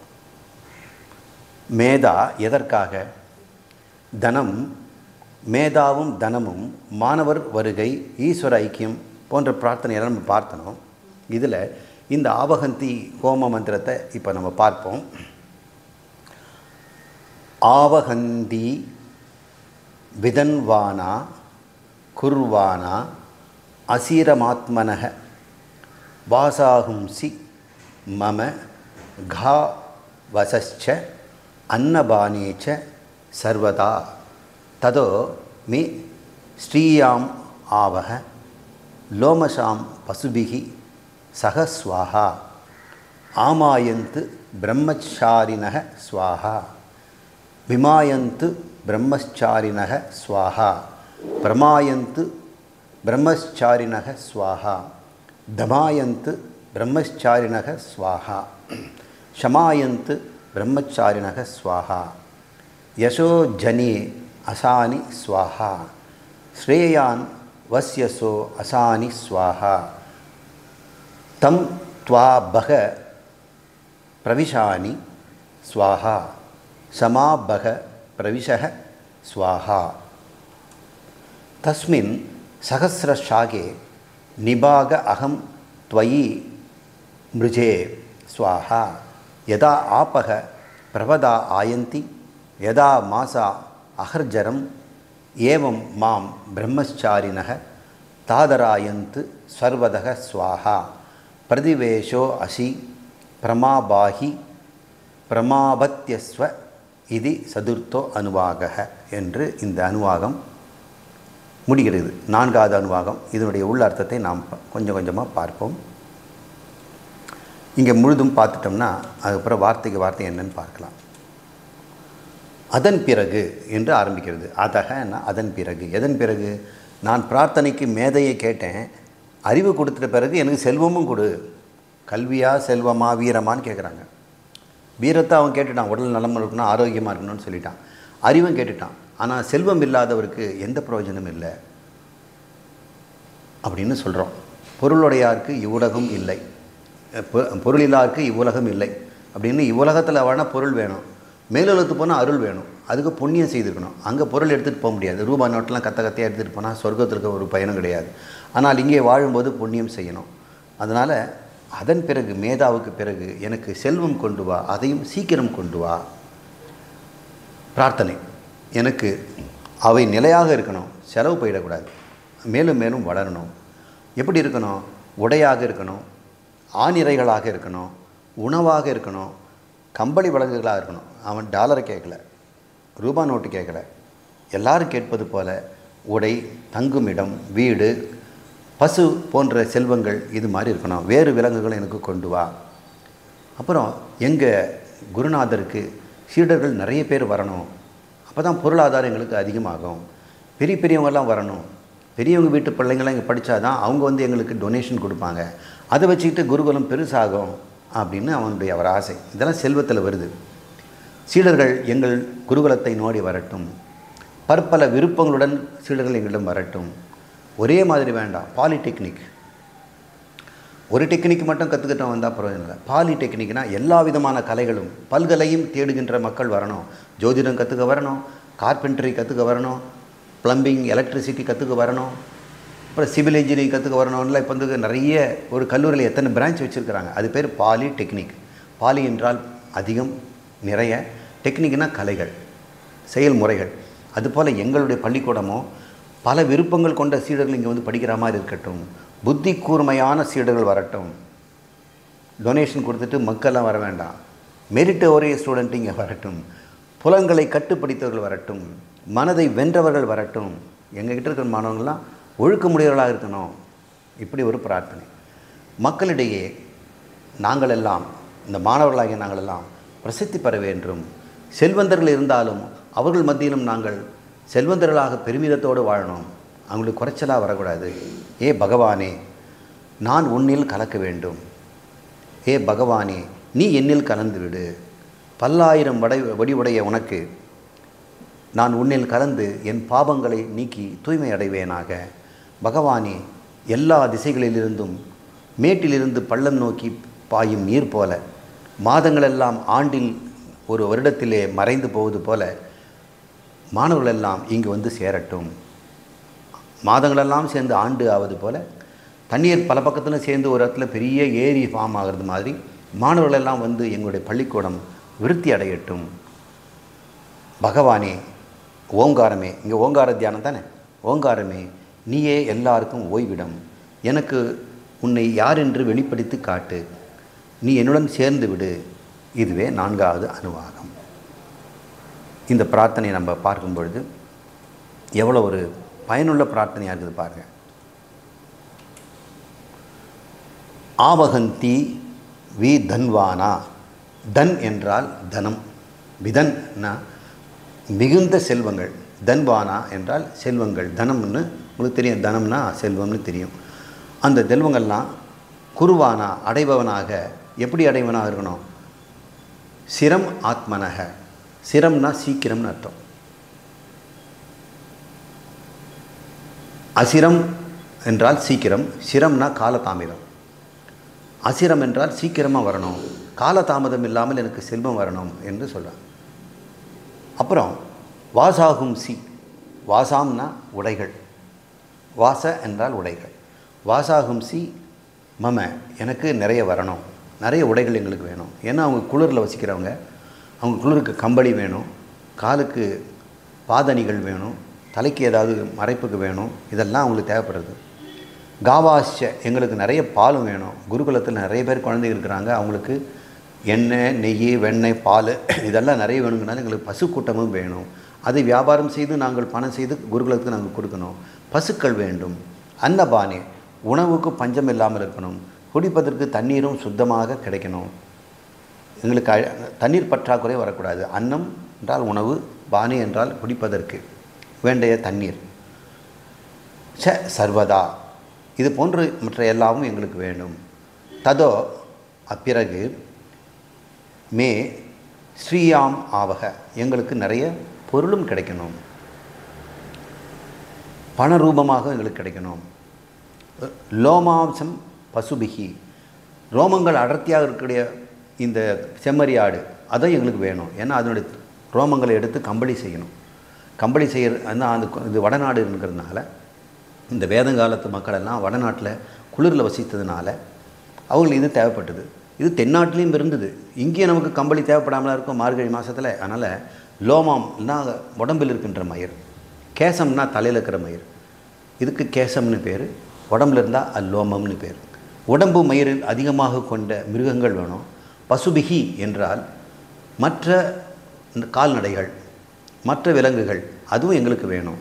S1: மேதா எதற்காக தனம் மேதாவும் தனமும் மாணவர் வருகை ஈஸ்வர ஐக்கியம் போன்ற பிரார்த்தனையெல்லாம் நம்ம பார்த்தனோம் இதில் இந்த ஆவகந்தி ஹோம மந்திரத்தை இப்போ நம்ம பார்ப்போம் ஆவகந்தி விதன்வானா குர்வானா அசீரமாத்மனக வாசாகும்சி மம கா வசச்ச அன்னபானே ச சர்வதா ததோ மி ஸ்ரீயாம் ஆவக லோமசாம் பசுபிகி சக ஸ்வாஹா ஆமாயந்து பிரம்மச்சாரிணக ஸ்வாஹா விமாயந்து பிரம்மச்சாரிணக ஸ்வாஹா பிரமாயந்து பிரம்மச்சாரிணக ஸ்வாஹா தமாயந்து பிரம்மச்சாரிணக ஸ்வாஹா ஷமாயந்து பிரம்மச்சாரிணக ஸ்வாஹா யசோ ஜனே அசானி ஸ்வாஹா ஸ்ரேயான் வஸ்யசோ அசானி ஸ்வாஹா தம் त्वा बह प्रविशानि स्वाहा समा बह प्रविशः स्वाहा तस्मिन् सहस्रशाके निभाग अहं त्वयि मृजे स्वाहा यदा आपः प्रपदा आयन्ति यदा मासा अहर्जरम् एवं मां ब्रह्मचारिणः तादरायन्त् सर्वदः स्वाहा பிரதிவேஷோ அசி பிரமாபாகி பிரமாபத்தியஸ்வ இது சதுர்த்தோ அனுவாக என்று இந்த அனுவாகம் முடிகிறது நான்காவது அனுவாகம் இதனுடைய உள்ள அர்த்தத்தை நாம் ப- கொஞ்சம் கொஞ்சமாக பார்ப்போம் இங்கே முழுதும் பார்த்துட்டோம்னா அதுக்கப்புறம் வார்த்தைக்கு வார்த்தை என்னன்னு பார்க்கலாம் அதன் பிறகு என்று ஆரம்பிக்கிறது அதகன்னா அதன் பிறகு எதன் பிறகு நான் பிரார்த்தனைக்கு மேதையை கேட்டேன் அறிவு கொடுத்துட்ட பிறகு எனக்கு செல்வமும் கொடு கல்வியா செல்வமா வீரமான்னு கேட்குறாங்க வீரத்தை அவன் கேட்டுட்டான் உடல் நலம் இருக்கணும் ஆரோக்கியமாக இருக்கணும்னு சொல்லிட்டான் அறிவும் கேட்டுட்டான் ஆனால் செல்வம் இல்லாதவருக்கு எந்த பிரயோஜனம் இல்லை அப்படின்னு சொல்கிறோம் பொருளுடையாருக்கு இவ்வுலகம் இல்லை பொ- பொருள் இல்லாருக்கு இவ்வுலகம் இல்லை அப்படின்னு இவ்வுலகத்தில் வேணால் பொருள் வேணும் மேலுலகத்து போனால் அருள் வேணும் அதுக்கு புண்ணியம் செய்திருக்கணும் அங்கே பொருள் எடுத்துகிட்டு போக முடியாது ரூபா நோட்டெலாம் கத்த கத்தையாக எடுத்துகிட்டு போனால் சொர்க்கத்திற்கு ஒரு பயனும் கிடையாது ஆனால் இங்கே வாழும்போது புண்ணியம் செய்யணும் அதனால் அதன் பிறகு மேதாவுக்கு பிறகு எனக்கு செல்வம் கொண்டு வா அதையும் சீக்கிரம் கொண்டு வா பிரார்த்தனை எனக்கு அவை நிலையாக இருக்கணும் செலவு போயிடக்கூடாது மேலும் மேலும் வளரணும் எப்படி இருக்கணும் உடையாக இருக்கணும் ஆணிரைகளாக இருக்கணும் உணவாக இருக்கணும் கம்பளி விலங்குகளாக இருக்கணும் அவன் டாலரை கேட்கல ரூபா நோட்டு கேட்கல எல்லாரும் கேட்பது போல உடை தங்குமிடம் வீடு பசு போன்ற செல்வங்கள் இது மாதிரி இருக்கணும் வேறு விலங்குகளை எனக்கு கொண்டு வா அப்புறம் எங்கள் குருநாதருக்கு சீடர்கள் நிறைய பேர் வரணும் அப்போ தான் பொருளாதாரம் எங்களுக்கு அதிகமாகும் பெரிய பெரியவங்கெல்லாம் வரணும் பெரியவங்க வீட்டு பிள்ளைங்களாம் இங்கே படித்தாதான் அவங்க வந்து எங்களுக்கு டொனேஷன் கொடுப்பாங்க அதை வச்சுக்கிட்டு குருகுலம் பெருசாகும் அப்படின்னு அவனுடைய அவர் ஆசை இதெல்லாம் செல்வத்தில் வருது சீடர்கள் எங்கள் குருகுலத்தை நோடி வரட்டும் பற்பல விருப்பங்களுடன் சீடர்கள் எங்களிடம் வரட்டும் ஒரே மாதிரி வேண்டாம் பாலிடெக்னிக் ஒரு டெக்னிக் மட்டும் கற்றுக்கிட்டோம் வந்தால் பிரயோஜனம் இல்லை பாலிடெக்னிக்னா எல்லா விதமான கலைகளும் பல்கலையும் தேடுகின்ற மக்கள் வரணும் ஜோதிடம் கற்றுக்க வரணும் கார்பென்ட்ரி கற்றுக்க வரணும் ப்ளம்பிங் எலக்ட்ரிசிட்டி கற்றுக்க வரணும் அப்புறம் சிவில் இன்ஜினியரிங் கற்றுக்க வரணும்ல இப்போ வந்து நிறைய ஒரு கல்லூரியில் எத்தனை பிரான்ச் வச்சுருக்கிறாங்க அது பேர் பாலிடெக்னிக் பாலி என்றால் அதிகம் நிறைய டெக்னிக்னா கலைகள் செயல்முறைகள் அதுபோல் எங்களுடைய பள்ளிக்கூடமும் பல விருப்பங்கள் கொண்ட சீடர்கள் இங்கே வந்து படிக்கிற மாதிரி இருக்கட்டும் புத்தி கூர்மையான சீடர்கள் வரட்டும் டொனேஷன் கொடுத்துட்டு மக்கள்லாம் வர வேண்டாம் மெரிட் ஒரே ஸ்டூடெண்ட் இங்கே வரட்டும் புலன்களை கட்டுப்படுத்தவர்கள் வரட்டும் மனதை வென்றவர்கள் வரட்டும் எங்ககிட்ட இருக்கிற மாணவங்கள்லாம் ஒழுக்கமுடையவர்களாக இருக்கணும் இப்படி ஒரு பிரார்த்தனை மக்களிடையே நாங்கள் எல்லாம் இந்த மாணவர்களாகிய நாங்கள் எல்லாம் பிரசித்தி பெற வேண்டும் செல்வந்தர்கள் இருந்தாலும் அவர்கள் மத்தியிலும் நாங்கள் செல்வந்தர்களாக பெருமிதத்தோடு வாழணும் அவங்களுக்கு குறைச்சலாக வரக்கூடாது ஏ பகவானே நான் உன்னில் கலக்க வேண்டும் ஏ பகவானே நீ என்னில் கலந்து விடு பல்லாயிரம் வடை வடிவுடைய உனக்கு நான் உன்னில் கலந்து என் பாவங்களை நீக்கி தூய்மை அடைவேனாக பகவானே எல்லா திசைகளிலிருந்தும் மேட்டிலிருந்து பள்ளம் நோக்கி பாயும் நீர் போல மாதங்களெல்லாம் ஆண்டில் ஒரு வருடத்திலே மறைந்து போவது போல மாணவர்களெல்லாம் இங்கு வந்து சேரட்டும் மாதங்களெல்லாம் சேர்ந்து ஆண்டு ஆவது போல தண்ணீர் பல பக்கத்தில் சேர்ந்து ஒரு இடத்துல பெரிய ஏரி ஃபார்ம் ஆகிறது மாதிரி மாணவர்கள் எல்லாம் வந்து எங்களுடைய பள்ளிக்கூடம் விருத்தி அடையட்டும் பகவானே ஓங்காரமே இங்கே ஓங்கார தியானம் தானே ஓங்காரமே நீயே எல்லாருக்கும் ஓய்விடம் எனக்கு உன்னை யார் என்று வெளிப்படுத்தி காட்டு நீ என்னுடன் சேர்ந்து விடு இதுவே நான்காவது அனுவாகம் இந்த பிரார்த்தனையை நம்ம பார்க்கும் பொழுது எவ்வளோ ஒரு பயனுள்ள பிரார்த்தனையாக இருக்குது பாருங்கள் ஆவகந்தி வி தன்வானா தன் என்றால் தனம் விதன்னா மிகுந்த செல்வங்கள் தன்வானா என்றால் செல்வங்கள் தனம்னு உங்களுக்கு தெரியும் தனம்னா செல்வம்னு தெரியும் அந்த செல்வங்கள்லாம் குருவானா அடைபவனாக எப்படி அடைவனாக இருக்கணும் சிரம் ஆத்மனக சிரம்னா சீக்கிரம்னு அர்த்தம் அசிரம் என்றால் சீக்கிரம் சிரம்னா காலதாமிதம் அசிரம் என்றால் சீக்கிரமாக வரணும் காலதாமதம் இல்லாமல் எனக்கு செல்வம் வரணும் என்று சொல்கிறான் அப்புறம் வாசாகும் சி வாசாம்னா உடைகள் வாச என்றால் உடைகள் வாசாகும் சி மம எனக்கு நிறைய வரணும் நிறைய உடைகள் எங்களுக்கு வேணும் ஏன்னா அவங்க குளிரில் வசிக்கிறவங்க அவங்க குளிருக்கு கம்பளி வேணும் காலுக்கு பாதணிகள் வேணும் தலைக்கு ஏதாவது மறைப்புக்கு வேணும் இதெல்லாம் அவங்களுக்கு தேவைப்படுறது காவாஷ்ய எங்களுக்கு நிறைய பாலும் வேணும் குருகுலத்தில் நிறைய பேர் குழந்தைங்க இருக்கிறாங்க அவங்களுக்கு எண்ணெய் நெய் வெண்ணெய் பால் இதெல்லாம் நிறைய வேணுங்கனால எங்களுக்கு பசு கூட்டமும் வேணும் அதை வியாபாரம் செய்து நாங்கள் பணம் செய்து குருகுலத்துக்கு நாங்கள் கொடுக்கணும் பசுக்கள் வேண்டும் அன்னபானே உணவுக்கு பஞ்சம் இல்லாமல் இருக்கணும் குடிப்பதற்கு தண்ணீரும் சுத்தமாக கிடைக்கணும் எங்களுக்கு அழ- தண்ணீர் பற்றாக்குறை வரக்கூடாது அன்னம் என்றால் உணவு பானி என்றால் குடிப்பதற்கு வேண்டிய தண்ணீர் ச சர்வதா இது போன்று மற்ற எல்லாமும் எங்களுக்கு வேண்டும் ததோ அப்பிறகு மே ஸ்ரீயாம் ஆவக எங்களுக்கு நிறைய பொருளும் கிடைக்கணும் பண ரூபமாக எங்களுக்கு கிடைக்கணும் லோமாம்சம் பசுபிகி ரோமங்கள் அடர்த்தியாக இருக்கக்கூடிய இந்த செம்மறி ஆடு அதுவும் எங்களுக்கு வேணும் ஏன்னா அதனுடைய ரோமங்களை எடுத்து கம்பளி செய்யணும் கம்பளி செய்கிற அந்த அந்த கு- இது வடநாடு இருக்கிறதுனால இந்த வேதங்காலத்து மக்கள் எல்லாம் வடநாட்டில் குளிரில் வசித்ததுனால அவங்களுக்கு இது தேவைப்பட்டது இது தென்னாட்டிலையும் இருந்தது இங்கேயே நமக்கு கம்பளி தேவைப்படாமலா இருக்கும் மார்கழி மாதத்தில் அதனால் லோமம்னா உடம்பில் இருக்கின்ற மயிர் கேசம்னா தலையில் இருக்கிற மயிர் இதுக்கு கேசம்னு பேர் உடம்புல இருந்தால் அல்லோமம்னு பேர் உடம்பு மயிரில் அதிகமாக கொண்ட மிருகங்கள் வேணும் பசுபிகி என்றால் மற்ற இந்த கால்நடைகள் மற்ற விலங்குகள் அதுவும் எங்களுக்கு வேணும்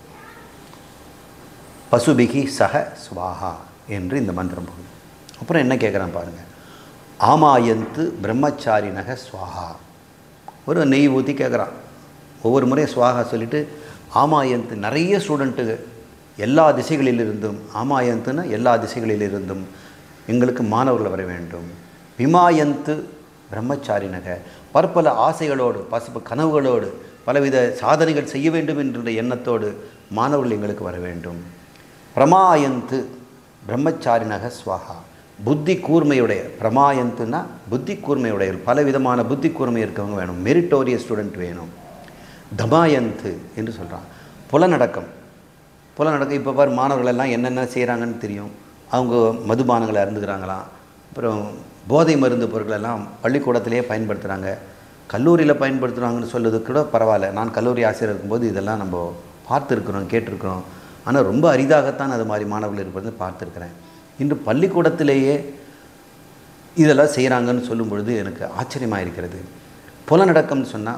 S1: பசுபிகி சக ஸ்வாஹா என்று இந்த மந்திரம் போகுது அப்புறம் என்ன கேட்குறான் பாருங்கள் ஆமாயந்து பிரம்மச்சாரினக ஸ்வாஹா ஒரு நெய் ஊற்றி கேட்குறான் ஒவ்வொரு முறையும் ஸ்வாஹா சொல்லிட்டு ஆமாயந்து நிறைய ஸ்டூடெண்ட்டு எல்லா திசைகளிலிருந்தும் ஆமாயந்துன்னா எல்லா திசைகளிலிருந்தும் எங்களுக்கு மாணவர்கள் வர வேண்டும் விமாயந்து பிரம்மச்சாரினக பற்பல ஆசைகளோடு பசுப்பு கனவுகளோடு பலவித சாதனைகள் செய்ய வேண்டும் என்ற எண்ணத்தோடு மாணவர்கள் எங்களுக்கு வர வேண்டும் பிரமாயந்து பிரம்மச்சாரினக ஸ்வாஹா புத்தி கூர்மையுடைய பிரமாயந்துன்னா புத்தி கூர்மையுடைய பலவிதமான புத்தி கூர்மை இருக்கவங்க வேணும் மெரிட்டோரியஸ் ஸ்டூடெண்ட் வேணும் தமாயந்து என்று சொல்கிறான் புலநடக்கம் புலநடக்கம் இப்போ பாரு மாணவர்கள் எல்லாம் என்னென்ன செய்கிறாங்கன்னு தெரியும் அவங்க மதுபானங்களை அருந்துக்கிறாங்களாம் அப்புறம் போதை மருந்து பொருட்கள் எல்லாம் பள்ளிக்கூடத்திலேயே பயன்படுத்துகிறாங்க கல்லூரியில் பயன்படுத்துகிறாங்கன்னு சொல்லுறது கூட பரவாயில்ல நான் கல்லூரி ஆசிரியர் இருக்கும்போது இதெல்லாம் நம்ம பார்த்துருக்குறோம் கேட்டிருக்கிறோம் ஆனால் ரொம்ப அரிதாகத்தான் அது மாதிரி மாணவர்கள் இருப்பது பார்த்துருக்குறேன் இன்று பள்ளிக்கூடத்திலேயே இதெல்லாம் செய்கிறாங்கன்னு சொல்லும் பொழுது எனக்கு ஆச்சரியமாக இருக்கிறது புலநடக்கம்னு சொன்னால்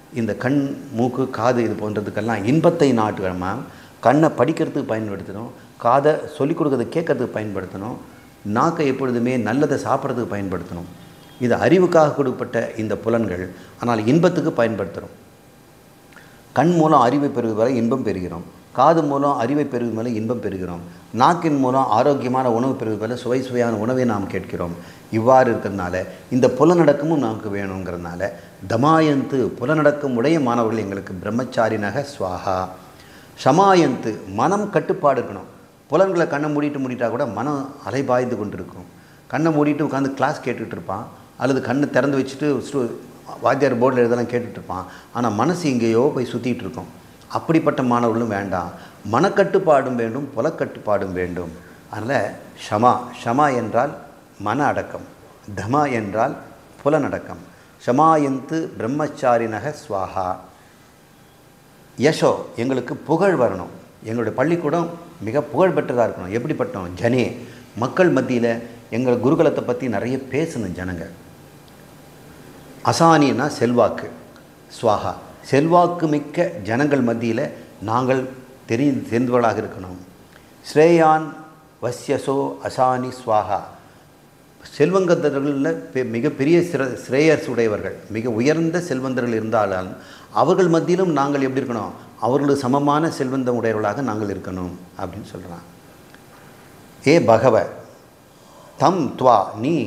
S1: இந்த கண் மூக்கு காது இது போன்றதுக்கெல்லாம் இன்பத்தை நாட்டுகிறோமா கண்ணை படிக்கிறதுக்கு பயன்படுத்தணும் காதை சொல்லிக் கொடுக்கறதை கேட்கறதுக்கு பயன்படுத்தணும் நாக்கை எப்பொழுதுமே நல்லதை சாப்பிட்றதுக்கு பயன்படுத்தணும் இது அறிவுக்காக கொடுக்கப்பட்ட இந்த புலன்கள் ஆனால் இன்பத்துக்கு பயன்படுத்துகிறோம் கண் மூலம் அறிவை பெறுவது வரை இன்பம் பெறுகிறோம் காது மூலம் அறிவை பெறுவது மேலே இன்பம் பெறுகிறோம் நாக்கின் மூலம் ஆரோக்கியமான உணவு பெறுவது மேலே சுவை சுவையான உணவை நாம் கேட்கிறோம் இவ்வாறு இருக்கிறதுனால இந்த புலநடக்கமும் நமக்கு வேணுங்கிறதுனால தமாயந்து புலநடக்கம் உடைய மாணவர்கள் எங்களுக்கு பிரம்மச்சாரினக ஸ்வாகா ஷமாயந்து மனம் கட்டுப்பாடு இருக்கணும் புலன்களை கண்ணை மூடிட்டு மூடிட்டா கூட மனம் அலைபாய்ந்து கொண்டு இருக்கும் கண்ணை மூடிட்டு உட்காந்து கிளாஸ் கேட்டுட்டு இருப்பான் அல்லது கண்ணை திறந்து வச்சுட்டு ஸ்டூ- வாத்தியார் போர்டில் எழுதலாம் கேட்டுட்டு இருப்பான் ஆனால் மனசு எங்கேயோ போய் சுற்றிட்டு இருக்கும் அப்படிப்பட்ட மாணவர்களும் வேண்டாம் மனக்கட்டுப்பாடும் வேண்டும் புலக்கட்டுப்பாடும் வேண்டும் அதனால் ஷமா ஷமா என்றால் மன அடக்கம் தமா என்றால் புலனடக்கம் ஷமாயந்து பிரம்மச்சாரினக ஸ்வாஹா யஷோ எங்களுக்கு புகழ் வரணும் எங்களுடைய பள்ளிக்கூடம் மிக புகழ் பெற்றதாக இருக்கணும் எப்படிப்பட்டோம் ஜனே மக்கள் மத்தியில் எங்கள் குருகுலத்தை பற்றி நிறைய பேசணும் ஜனங்க அசானின்னா செல்வாக்கு ஸ்வாஹா செல்வாக்கு மிக்க ஜனங்கள் மத்தியில் நாங்கள் தெரி தெரிந்தவர்களாக இருக்கணும் ஸ்ரேயான் வஸ்யசோ அசானி ஸ்வாஹா செல்வந்தர்களில் பெ- மிகப்பெரிய சிற ஸ்ரேயர்ஸ் உடையவர்கள் மிக உயர்ந்த செல்வந்தர்கள் இருந்தாலும் அவர்கள் மத்தியிலும் நாங்கள் எப்படி இருக்கணும் அவர்களுக்கு சமமான செல்வந்தம் உடையவர்களாக நாங்கள் இருக்கணும் அப்படின்னு சொல்கிறான் ஏ பகவ தம் துவா நீ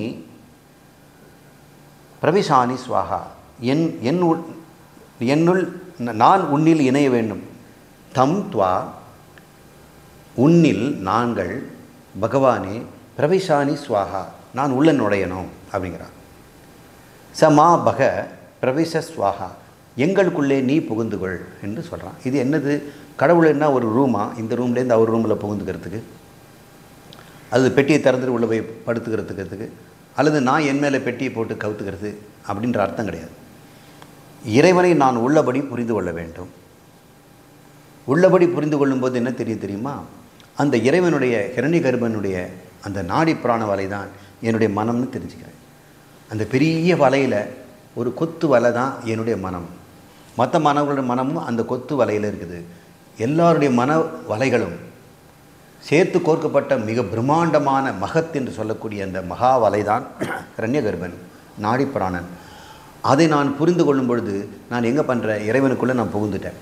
S1: பிரவிசானி ஸ்வாகா என் என் உள் என்னுள் நான் உன்னில் இணைய வேண்டும் தம் துவா உன்னில் நாங்கள் பகவானே பிரவிசானி ஸ்வாகா நான் உள்ள நுழையணும் அப்படிங்கிறான் ச மா பக பிரவிச ஸ்வாகா எங்களுக்குள்ளே நீ புகுந்துகொள் என்று சொல்கிறான் இது என்னது கடவுள் என்ன ஒரு ரூமா இந்த ரூம்லேருந்து அவர் ரூமில் புகுந்துக்கிறதுக்கு அல்லது பெட்டியை திறந்துட்டு உள்ளே போய் படுத்துக்கிறதுக்கிறதுக்கு அல்லது நான் என் மேலே பெட்டியை போட்டு கவுத்துக்கிறது அப்படின்ற அர்த்தம் கிடையாது இறைவனை நான் உள்ளபடி புரிந்து கொள்ள வேண்டும் உள்ளபடி புரிந்து கொள்ளும்போது என்ன தெரியும் தெரியுமா அந்த இறைவனுடைய ஹிரண்ய கர்ப்பனுடைய அந்த நாடி பிராண வலை தான் என்னுடைய மனம்னு தெரிஞ்சுக்கிறேன் அந்த பெரிய வலையில் ஒரு கொத்து வலை தான் என்னுடைய மனம் மற்ற மாணவர்களுடைய மனமும் அந்த கொத்து வலையில் இருக்குது எல்லாருடைய மன வலைகளும் சேர்த்து கோர்க்கப்பட்ட மிக பிரம்மாண்டமான மகத் என்று சொல்லக்கூடிய அந்த மகா வலைதான் ரண்யகர்பன் நாடிப்பிராணன் அதை நான் புரிந்து கொள்ளும் பொழுது நான் எங்கே பண்ணுறேன் இறைவனுக்குள்ளே நான் புகுந்துட்டேன்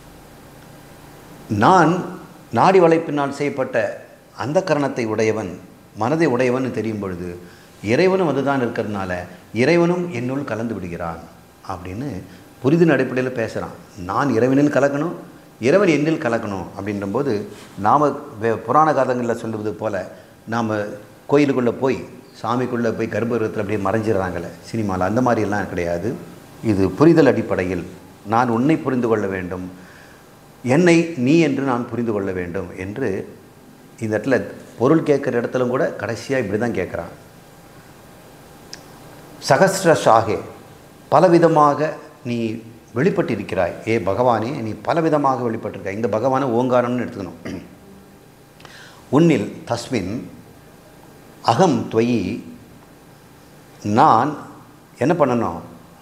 S1: நான் நாடி வளைப்பினால் செய்யப்பட்ட அந்த கரணத்தை உடையவன் மனதை உடையவன் தெரியும் பொழுது இறைவனும் அதுதான் இருக்கிறதுனால இறைவனும் என்னுள் கலந்து விடுகிறான் அப்படின்னு புரிதின் அடிப்படையில் பேசுகிறான் நான் இறைவனில் கலக்கணும் இறைவன் என்னில் கலக்கணும் அப்படின்றபோது நாம் புராண காலங்களில் சொல்லுவது போல் நாம் கோயிலுக்குள்ளே போய் சாமிக்குள்ளே போய் கர்ப்பகிரகத்தில் அப்படியே மறைஞ்சிடுறாங்கல்ல சினிமாவில் அந்த மாதிரியெல்லாம் கிடையாது இது புரிதல் அடிப்படையில் நான் உன்னை புரிந்து கொள்ள வேண்டும் என்னை நீ என்று நான் புரிந்து கொள்ள வேண்டும் என்று இந்த இடத்துல பொருள் கேட்குற இடத்துல கூட கடைசியாக இப்படி தான் கேட்குறான் சகஸ்ர ஷாகே பலவிதமாக நீ வெளிப்பட்டிருக்கிறாய் ஏ பகவானே நீ பலவிதமாக வெளிப்பட்டிருக்காய் இந்த பகவானை ஓங்காரம்னு எடுத்துக்கணும் உன்னில் தஸ்மின் அகம் துவயி நான் என்ன பண்ணணும்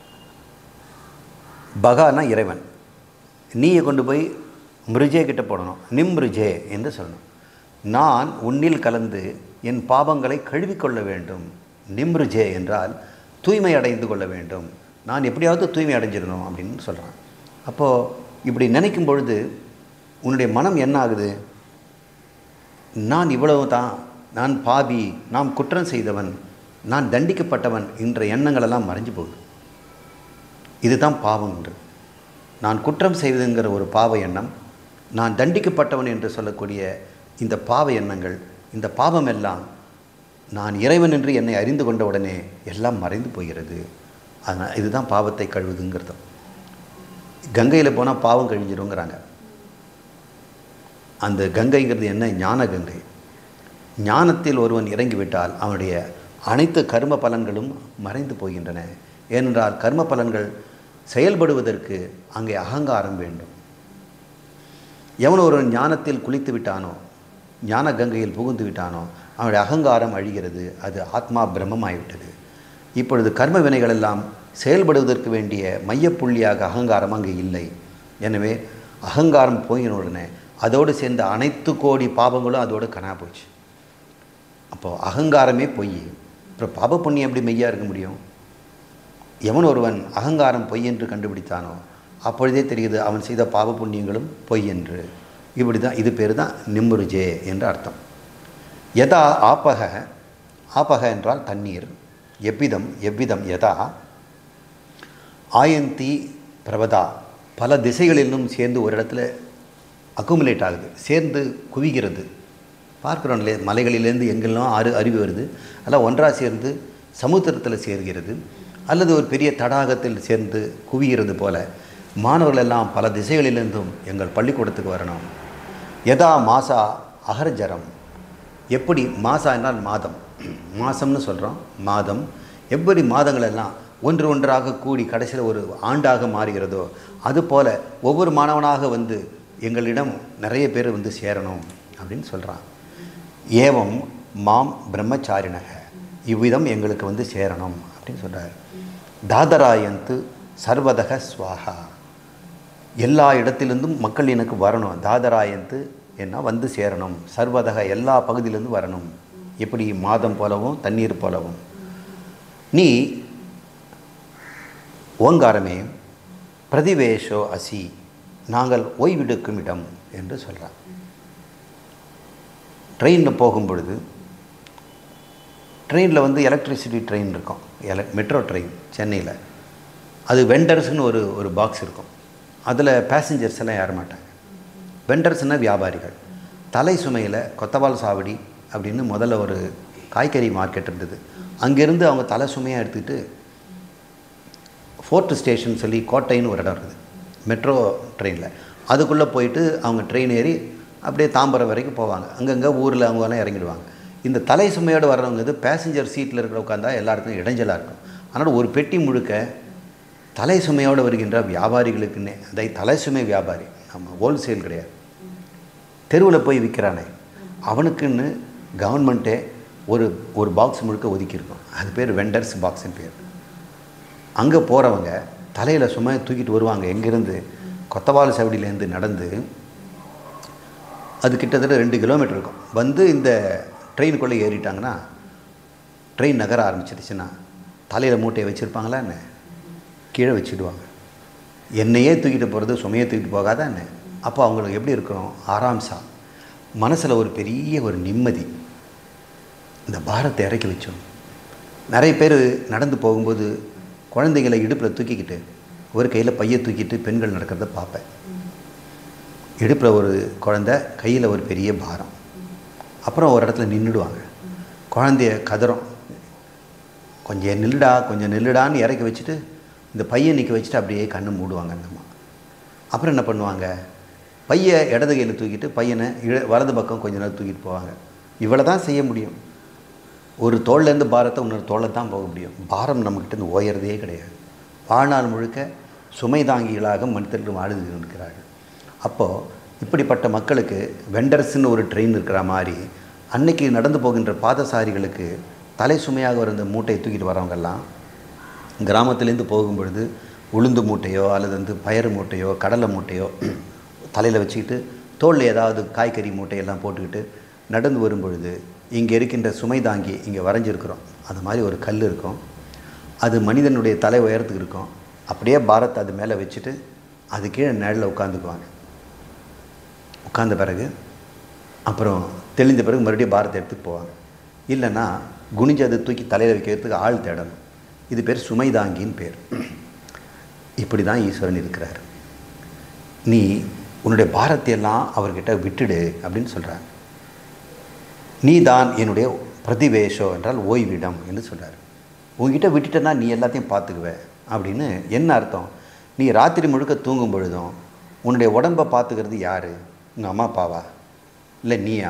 S1: பகானா இறைவன் நீயை கொண்டு போய் மிருஜே கிட்ட போடணும் நிம்ருஜே என்று சொல்லணும் நான் உன்னில் கலந்து என் பாவங்களை கழுவிக்கொள்ள வேண்டும் நிம்ருஜே என்றால் தூய்மை அடைந்து கொள்ள வேண்டும் நான் எப்படியாவது தூய்மை அடைஞ்சிடணும் அப்படின்னு சொல்கிறான் அப்போது இப்படி நினைக்கும் பொழுது உன்னுடைய மனம் என்ன ஆகுது நான் இவ்வளவு தான் நான் பாவி நாம் குற்றம் செய்தவன் நான் தண்டிக்கப்பட்டவன் என்ற எண்ணங்களெல்லாம் மறைஞ்சு போகுது இதுதான் பாவம் என்று நான் குற்றம் செய்வதுங்கிற ஒரு பாவ எண்ணம் நான் தண்டிக்கப்பட்டவன் என்று சொல்லக்கூடிய இந்த பாவ எண்ணங்கள் இந்த பாவம் எல்லாம் நான் இறைவன் என்று என்னை அறிந்து கொண்ட உடனே எல்லாம் மறைந்து போகிறது அதனால் இதுதான் பாவத்தை கழுவுதுங்கிறது கங்கையில் போனால் பாவம் கழிஞ்சிருங்கிறாங்க அந்த கங்கைங்கிறது என்ன ஞான கங்கை ஞானத்தில் ஒருவன் இறங்கிவிட்டால் அவனுடைய அனைத்து கர்ம பலன்களும் மறைந்து போகின்றன ஏனென்றால் கர்ம பலன்கள் செயல்படுவதற்கு அங்கே அகங்காரம் வேண்டும் எவன் ஒருவன் ஞானத்தில் குளித்து விட்டானோ ஞான கங்கையில் புகுந்து விட்டானோ அவனுடைய அகங்காரம் அழிகிறது அது ஆத்மா பிரம்மமாகிவிட்டது இப்பொழுது கர்ம வினைகளெல்லாம் செயல்படுவதற்கு வேண்டிய மையப்புள்ளியாக அகங்காரம் அங்கே இல்லை எனவே அகங்காரம் போயின உடனே அதோடு சேர்ந்த அனைத்து கோடி பாவங்களும் அதோடு கனா போச்சு அப்போது அகங்காரமே பொய் அப்புறம் பாப புண்ணியம் எப்படி மெய்யா இருக்க முடியும் எவன் ஒருவன் அகங்காரம் பொய் என்று கண்டுபிடித்தானோ அப்பொழுதே தெரியுது அவன் செய்த பாவ புண்ணியங்களும் பொய் என்று இப்படி தான் இது பேர் தான் நிம்ருஜே என்று அர்த்தம் யதா ஆப்பக ஆப்பக என்றால் தண்ணீர் எவ்விதம் எவ்விதம் யதா ஆயந்தி பிரபதா பல திசைகளிலும் சேர்ந்து ஒரு இடத்துல அக்குமுலேட் ஆகுது சேர்ந்து குவிகிறது பார்க்குறோம் இல்லையா மலைகளிலேருந்து எங்கெல்லாம் அரு அருவி வருது அதெல்லாம் ஒன்றாக சேர்ந்து சமுத்திரத்தில் சேர்கிறது அல்லது ஒரு பெரிய தடாகத்தில் சேர்ந்து குவிகிறது போல மாணவர்கள் எல்லாம் பல திசைகளிலிருந்தும் எங்கள் பள்ளிக்கூடத்துக்கு வரணும் யதா மாசா அகர்ஜரம் எப்படி மாசா என்றால் மாதம் மாசம்னு சொல்கிறோம் மாதம் எப்படி மாதங்கள் எல்லாம் ஒன்று ஒன்றாக கூடி கடைசியில் ஒரு ஆண்டாக மாறுகிறதோ அதுபோல ஒவ்வொரு மாணவனாக வந்து எங்களிடம் நிறைய பேர் வந்து சேரணும் அப்படின்னு சொல்கிறான் ஏவம் மாம் பிரம்மச்சாரிணக இவ்விதம் எங்களுக்கு வந்து சேரணும் அப்படின்னு சொல்கிறார் தாதராயந்து சர்வதக ஸ்வாகா எல்லா இடத்திலிருந்தும் மக்கள் எனக்கு வரணும் தாதராயந்து என்ன வந்து சேரணும் சர்வதக எல்லா பகுதியிலேருந்து வரணும் எப்படி மாதம் போலவும் தண்ணீர் போலவும் நீ ஓங்காரமே பிரதிவேஷோ அசி நாங்கள் ஓய்வெடுக்கும் இடம் என்று சொல்கிறார் ட்ரெயினில் போகும் பொழுது ட்ரெயினில் வந்து எலக்ட்ரிசிட்டி ட்ரெயின் இருக்கும் எல மெட்ரோ ட்ரெயின் சென்னையில் அது வெண்டர்ஸ்னு ஒரு ஒரு பாக்ஸ் இருக்கும் அதில் பேசஞ்சர்ஸ் எல்லாம் ஏற மாட்டாங்க வெண்டர்ஸ்னால் வியாபாரிகள் தலை சுமையில் கொத்தவால் சாவடி அப்படின்னு முதல்ல ஒரு காய்கறி மார்க்கெட் இருந்தது அங்கேருந்து அவங்க தலை சுமையாக எடுத்துக்கிட்டு ஃபோர்ட் ஸ்டேஷன் சொல்லி கோட்டைன்னு ஒரு இடம் இருக்குது மெட்ரோ ட்ரெயினில் அதுக்குள்ளே போயிட்டு அவங்க ட்ரெயின் ஏறி அப்படியே தாம்பரம் வரைக்கும் போவாங்க அங்கங்கே ஊரில் அவங்க எல்லாம் இறங்கிடுவாங்க இந்த தலை சுமையோடு வர்றவங்க இது பேசஞ்சர் சீட்டில் இருக்கிற உட்காந்தா எல்லாருக்கும் இடைஞ்சலாக இருக்கும் அதனால் ஒரு பெட்டி முழுக்க தலை சுமையோடு வருகின்ற வியாபாரிகளுக்குன்னே அதை தலை சுமை வியாபாரி நம்ம ஹோல்சேல் கிடையாது தெருவில் போய் விற்கிறானே அவனுக்குன்னு கவர்மெண்ட்டே ஒரு ஒரு பாக்ஸ் முழுக்க ஒதுக்கியிருக்கோம் அது பேர் வெண்டர்ஸ் பாக்ஸ்னு பேர் அங்கே போகிறவங்க தலையில் சும்மா தூக்கிட்டு வருவாங்க எங்கேருந்து கொத்தவால் சவடியிலேருந்து நடந்து அது கிட்டத்தட்ட ரெண்டு கிலோமீட்டர் இருக்கும் வந்து இந்த ட்ரெயினுக்குள்ளே ஏறிட்டாங்கன்னா ட்ரெயின் நகர ஆரம்பிச்சிருச்சுன்னா தலையில் மூட்டையை வச்சுருப்பாங்களா என்ன கீழே வச்சுடுவாங்க என்னையே தூக்கிட்டு போகிறது சுமையை தூக்கிட்டு போகாதா என்ன அப்போ அவங்களுக்கு எப்படி இருக்கிறோம் ஆராம்சா மனசில் ஒரு பெரிய ஒரு நிம்மதி இந்த பாரத்தை இறக்கி வச்சோம் நிறைய பேர் நடந்து போகும்போது குழந்தைகளை இடுப்பில் தூக்கிக்கிட்டு ஒரு கையில் பையை தூக்கிட்டு பெண்கள் நடக்கிறத பார்ப்பேன் இடுப்பில் ஒரு குழந்தை கையில் ஒரு பெரிய பாரம் அப்புறம் ஒரு இடத்துல நின்றுடுவாங்க குழந்தைய கதறும் கொஞ்சம் நில்லுடா கொஞ்சம் நில்லுடான்னு இறக்கி வச்சுட்டு இந்த பையை நிற்க வச்சுட்டு அப்படியே கண்ணை மூடுவாங்க அந்த அம்மா அப்புறம் என்ன பண்ணுவாங்க பையை இடது கையில் தூக்கிட்டு பையனை இழ வலது பக்கம் கொஞ்ச நேரம் தூக்கிட்டு போவாங்க இவ்வளோ தான் செய்ய முடியும் ஒரு தோல்லேருந்து பாரத்தை இன்னொரு தோலை தான் போக முடியும் பாரம் நம்மக்கிட்ட ஓயறதே கிடையாது வாழ்நாள் முழுக்க சுமை தாங்கிகளாக மனிதர்கள் வாழ்ந்து இருக்கிறார்கள் அப்போது இப்படிப்பட்ட மக்களுக்கு வெண்டர்ஸ்னு ஒரு ட்ரெயின் இருக்கிற மாதிரி அன்னைக்கு நடந்து போகின்ற பாதசாரிகளுக்கு தலை சுமையாக வர இந்த மூட்டையை தூக்கிட்டு வரவங்கெல்லாம் கிராமத்துலேருந்து போகும் பொழுது உளுந்து மூட்டையோ அல்லது வந்து பயறு மூட்டையோ கடலை மூட்டையோ தலையில் வச்சுக்கிட்டு தோளில் ஏதாவது காய்கறி மூட்டையெல்லாம் போட்டுக்கிட்டு நடந்து வரும் பொழுது இங்கே இருக்கின்ற சுமை தாங்கி இங்கே வரைஞ்சிருக்கிறோம் அந்த மாதிரி ஒரு கல் இருக்கும் அது மனிதனுடைய தலை உயரத்துக்கு இருக்கும் அப்படியே பாரத்தை அது மேலே வச்சுட்டு அது கீழே நிழலில் உட்காந்துக்குவாங்க உட்கார்ந்த பிறகு அப்புறம் தெளிஞ்ச பிறகு மறுபடியும் பாரத்தை எடுத்துகிட்டு போவாங்க இல்லைன்னா குனிஞ்சு அதை தூக்கி தலையில் வைக்கிறதுக்கு ஆள் தேடணும் இது பேர் சுமை தாங்கின்னு பேர் இப்படி தான் ஈஸ்வரன் இருக்கிறார் நீ உன்னுடைய பாரத்தையெல்லாம் அவர்கிட்ட விட்டுடு அப்படின்னு சொல்கிறார் நீ தான் என்னுடைய பிரதிவேஷோ என்றால் ஓய்விடம் என்று சொல்கிறார் உங்ககிட்ட விட்டுட்டேன்னா நீ எல்லாத்தையும் பார்த்துக்குவ அப்படின்னு என்ன அர்த்தம் நீ ராத்திரி முழுக்க தூங்கும் பொழுதும் உன்னுடைய உடம்பை பார்த்துக்கிறது யார் உங்கள் அம்மா அப்பாவா இல்லை நீயா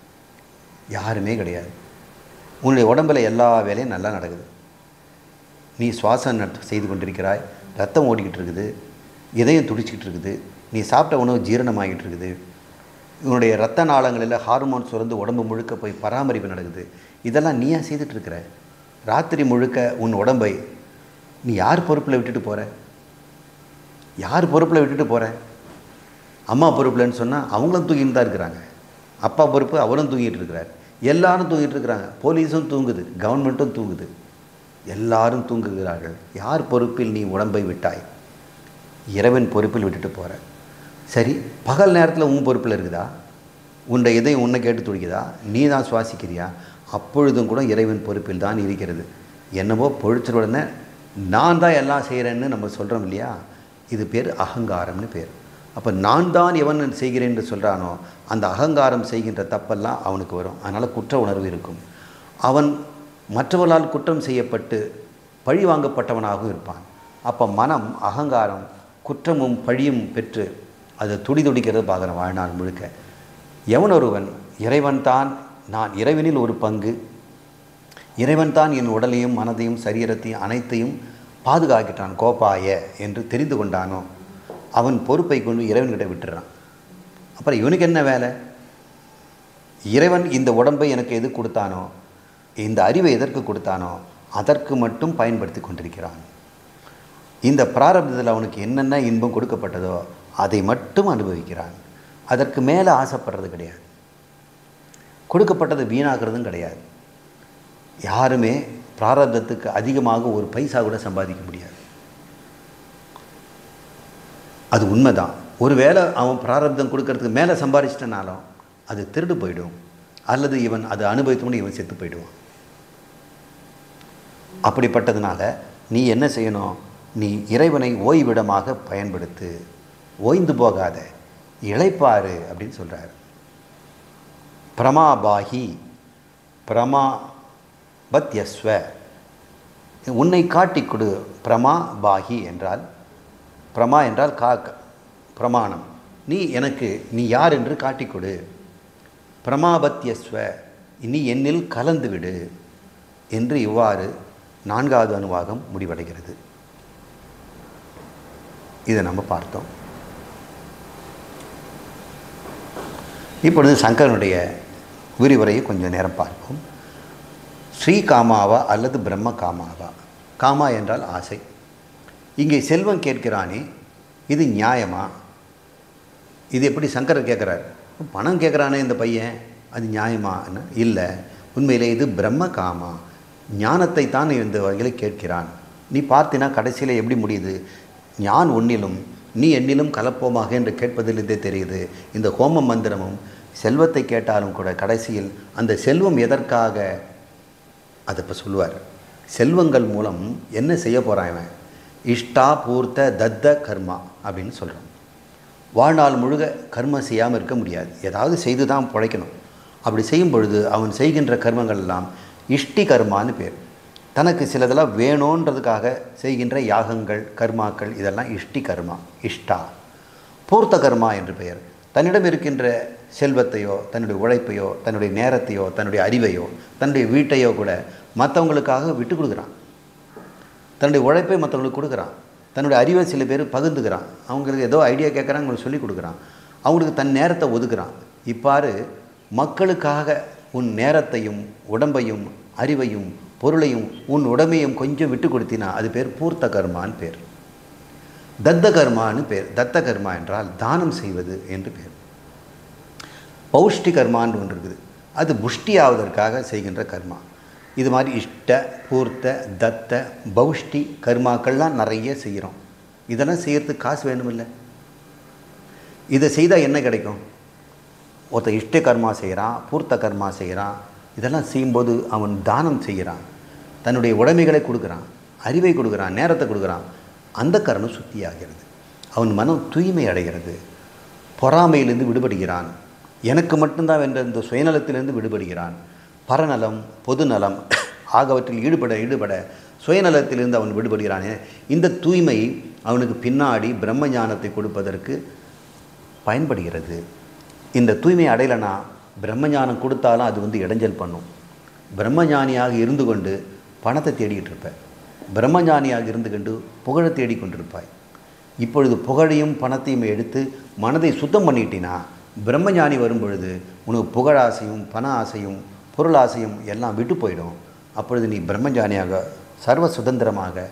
S1: யாருமே கிடையாது உன்னுடைய உடம்பில் எல்லா வேலையும் நல்லா நடக்குது நீ சுவாசம் நட் செய்து கொண்டிருக்கிறாய் ரத்தம் ஓடிக்கிட்டு இருக்குது இதயம் துடிச்சிக்கிட்டு இருக்குது நீ சாப்பிட்ட உணவு ஜீரணமாகிட்டு இருக்குது உன்னுடைய ரத்த நாளங்களில் ஹார்மோன் சுரந்து உடம்பு முழுக்க போய் பராமரிப்பு நடக்குது இதெல்லாம் நீயா செய்துட்டு இருக்கிற ராத்திரி முழுக்க உன் உடம்பை நீ யார் பொறுப்பில் விட்டுட்டு போகிற யார் பொறுப்பில் விட்டுட்டு போகிற அம்மா பொறுப்பில்னு சொன்னால் அவங்களும் தூங்கிட்டு தான் இருக்கிறாங்க அப்பா பொறுப்பு அவரும் தூங்கிட்டு இருக்கிறார் எல்லாரும் தூங்கிட்டு இருக்கிறாங்க போலீஸும் தூங்குது கவர்மெண்ட்டும் தூங்குது எல்லாரும் தூங்குகிறார்கள் யார் பொறுப்பில் நீ உடம்பை விட்டாய் இறைவன் பொறுப்பில் விட்டுட்டு போகிற சரி பகல் நேரத்தில் உன் பொறுப்பில் இருக்குதா உன்னை இதயம் உன்னை கேட்டு துடிக்குதா நீ தான் சுவாசிக்கிறியா அப்பொழுதும் கூட இறைவன் பொறுப்பில் தான் இருக்கிறது என்னவோ பொழிச்ச உடனே நான் தான் எல்லாம் செய்கிறேன்னு நம்ம சொல்கிறோம் இல்லையா இது பேர் அகங்காரம்னு பேர் அப்போ நான் தான் எவன் செய்கிறேன் என்று சொல்கிறானோ அந்த அகங்காரம் செய்கின்ற தப்பெல்லாம் அவனுக்கு வரும் அதனால் குற்ற உணர்வு இருக்கும் அவன் மற்றவர்களால் குற்றம் செய்யப்பட்டு பழி வாங்கப்பட்டவனாகவும் இருப்பான் அப்போ மனம் அகங்காரம் குற்றமும் பழியும் பெற்று அது துடி துடிக்கிறது பார்க்குறேன் வாழ்நாள் முழுக்க எவன் ஒருவன் இறைவன் தான் நான் இறைவனில் ஒரு பங்கு இறைவன் தான் என் உடலையும் மனதையும் சரீரத்தையும் அனைத்தையும் பாதுகாக்கிட்டான் கோப்பாய என்று தெரிந்து கொண்டானோ அவன் பொறுப்பை கொண்டு இறைவன்கிட்ட விட்டுறான் அப்புறம் இவனுக்கு என்ன வேலை இறைவன் இந்த உடம்பை எனக்கு எது கொடுத்தானோ இந்த அறிவை எதற்கு கொடுத்தானோ அதற்கு மட்டும் பயன்படுத்தி கொண்டிருக்கிறான் இந்த பிராரப்தத்தில் அவனுக்கு என்னென்ன இன்பம் கொடுக்கப்பட்டதோ அதை மட்டும் அனுபவிக்கிறான் அதற்கு மேலே ஆசைப்படுறது கிடையாது கொடுக்கப்பட்டதை வீணாகிறதும் கிடையாது யாருமே பிராரப்தத்துக்கு அதிகமாக ஒரு பைசா கூட சம்பாதிக்க முடியாது அது உண்மைதான் ஒருவேளை அவன் பிராரப்தம் கொடுக்கறதுக்கு மேலே சம்பாதிச்சிட்டனாலும் அது திருடு போயிடும் அல்லது இவன் அதை அனுபவித்தோன்னு இவன் செத்து போயிடுவான் அப்படிப்பட்டதுனால நீ என்ன செய்யணும் நீ இறைவனை ஓய்விடமாக பயன்படுத்து ஓய்ந்து போகாத இளைப்பாரு அப்படின்னு சொல்கிறார் பிரமாபாகி பிரமா பத்யஸ்வ உன்னை காட்டிக் கொடு பிரமா பாகி என்றால் பிரமா என்றால் கா பிரமாணம் நீ எனக்கு நீ யார் என்று காட்டிக் கொடு பிரமாபத்யஸ்வ நீ என்னில் கலந்து விடு என்று இவ்வாறு நான்காவது அனுவாகம் முடிவடைகிறது இதை நம்ம பார்த்தோம் இப்பொழுது சங்கரனுடைய விரிவுரையை கொஞ்சம் நேரம் பார்ப்போம் ஸ்ரீ காமாவா அல்லது பிரம்ம காமாவா காமா என்றால் ஆசை இங்கே செல்வம் கேட்கிறானே இது நியாயமா இது எப்படி சங்கரர் கேட்குறார் பணம் கேட்குறானே இந்த பையன் அது நியாயமான்னு இல்லை உண்மையிலே இது பிரம்ம காமா ஞானத்தை தான் இந்த வகையில் கேட்கிறான் நீ பார்த்தினா கடைசியில் எப்படி முடியுது ஞான் உன்னிலும் நீ என்னிலும் கலப்போமாக என்று கேட்பதிலிருந்தே தெரியுது இந்த ஹோம மந்திரமும் செல்வத்தை கேட்டாலும் கூட கடைசியில் அந்த செல்வம் எதற்காக அதை இப்போ சொல்லுவார் செல்வங்கள் மூலம் என்ன செய்ய போகிறான் இவன் இஷ்டா பூர்த்த தத்த கர்மா அப்படின்னு சொல்கிறான் வாழ்நாள் முழுக கர்மம் செய்யாமல் இருக்க முடியாது ஏதாவது செய்து தான் பிழைக்கணும் அப்படி செய்யும் பொழுது அவன் செய்கின்ற கர்மங்கள் எல்லாம் இஷ்டி கர்மான்னு பேர் தனக்கு சிலதெல்லாம் வேணுன்றதுக்காக செய்கின்ற யாகங்கள் கர்மாக்கள் இதெல்லாம் இஷ்டி கர்மா இஷ்டா பூர்த்த கர்மா என்று பெயர் தன்னிடம் இருக்கின்ற செல்வத்தையோ தன்னுடைய உழைப்பையோ தன்னுடைய நேரத்தையோ தன்னுடைய அறிவையோ தன்னுடைய வீட்டையோ கூட மற்றவங்களுக்காக விட்டு கொடுக்குறான் தன்னுடைய உழைப்பை மற்றவங்களுக்கு கொடுக்குறான் தன்னுடைய அறிவை சில பேர் பகிர்ந்துக்கிறான் அவங்களுக்கு ஏதோ ஐடியா கேட்குறாங்க அவங்களுக்கு சொல்லி கொடுக்குறான் அவங்களுக்கு தன் நேரத்தை ஒதுக்குறான் இப்பாறு மக்களுக்காக உன் நேரத்தையும் உடம்பையும் அறிவையும் பொருளையும் உன் உடமையும் கொஞ்சம் விட்டு கொடுத்தினா அது பேர் பூர்த்த கர்மான்னு பேர் தத்த கர்மான்னு பேர் தத்த கர்மா என்றால் தானம் செய்வது என்று பேர் பௌஷ்டி கர்மான்னு ஒன்று இருக்குது அது புஷ்டி ஆவதற்காக செய்கின்ற கர்மா இது மாதிரி இஷ்ட பூர்த்த தத்த பௌஷ்டி கர்மாக்கள்லாம் நிறைய செய்கிறோம் இதெல்லாம் செய்கிறதுக்கு காசு வேணுமில்ல இதை செய்தால் என்ன கிடைக்கும் ஒருத்தர் இஷ்ட கர்மா செய்கிறான் பூர்த்த கர்மா செய்கிறான் இதெல்லாம் செய்யும்போது அவன் தானம் செய்கிறான் தன்னுடைய உடைமைகளை கொடுக்குறான் அறிவை கொடுக்குறான் நேரத்தை கொடுக்குறான் அந்த கரணம் சுத்தியாகிறது அவன் மனம் தூய்மை அடைகிறது பொறாமையிலிருந்து விடுபடுகிறான் எனக்கு மட்டும்தான் வென்ற இந்த சுயநலத்திலிருந்து விடுபடுகிறான் பரநலம் பொதுநலம் ஆகவற்றில் ஈடுபட ஈடுபட சுயநலத்திலிருந்து அவன் விடுபடுகிறானே இந்த தூய்மை அவனுக்கு பின்னாடி பிரம்ம ஞானத்தை கொடுப்பதற்கு பயன்படுகிறது இந்த தூய்மை அடையலைனா பிரம்மஞானம் கொடுத்தாலும் அது வந்து இடைஞ்சல் பண்ணும் பிரம்மஞானியாக இருந்து கொண்டு பணத்தை தேடிக்கிட்டு இருப்பேன் பிரம்மஞானியாக இருந்து கொண்டு புகழை தேடிக்கொண்டிருப்பாய் இப்பொழுது புகழையும் பணத்தையும் எடுத்து மனதை சுத்தம் பண்ணிட்டினா பிரம்மஞானி வரும் பொழுது உனக்கு புகழாசையும் பண ஆசையும் பொருளாசையும் எல்லாம் விட்டு போயிடும் அப்பொழுது நீ பிரம்மஞானியாக சர்வ சுதந்திரமாக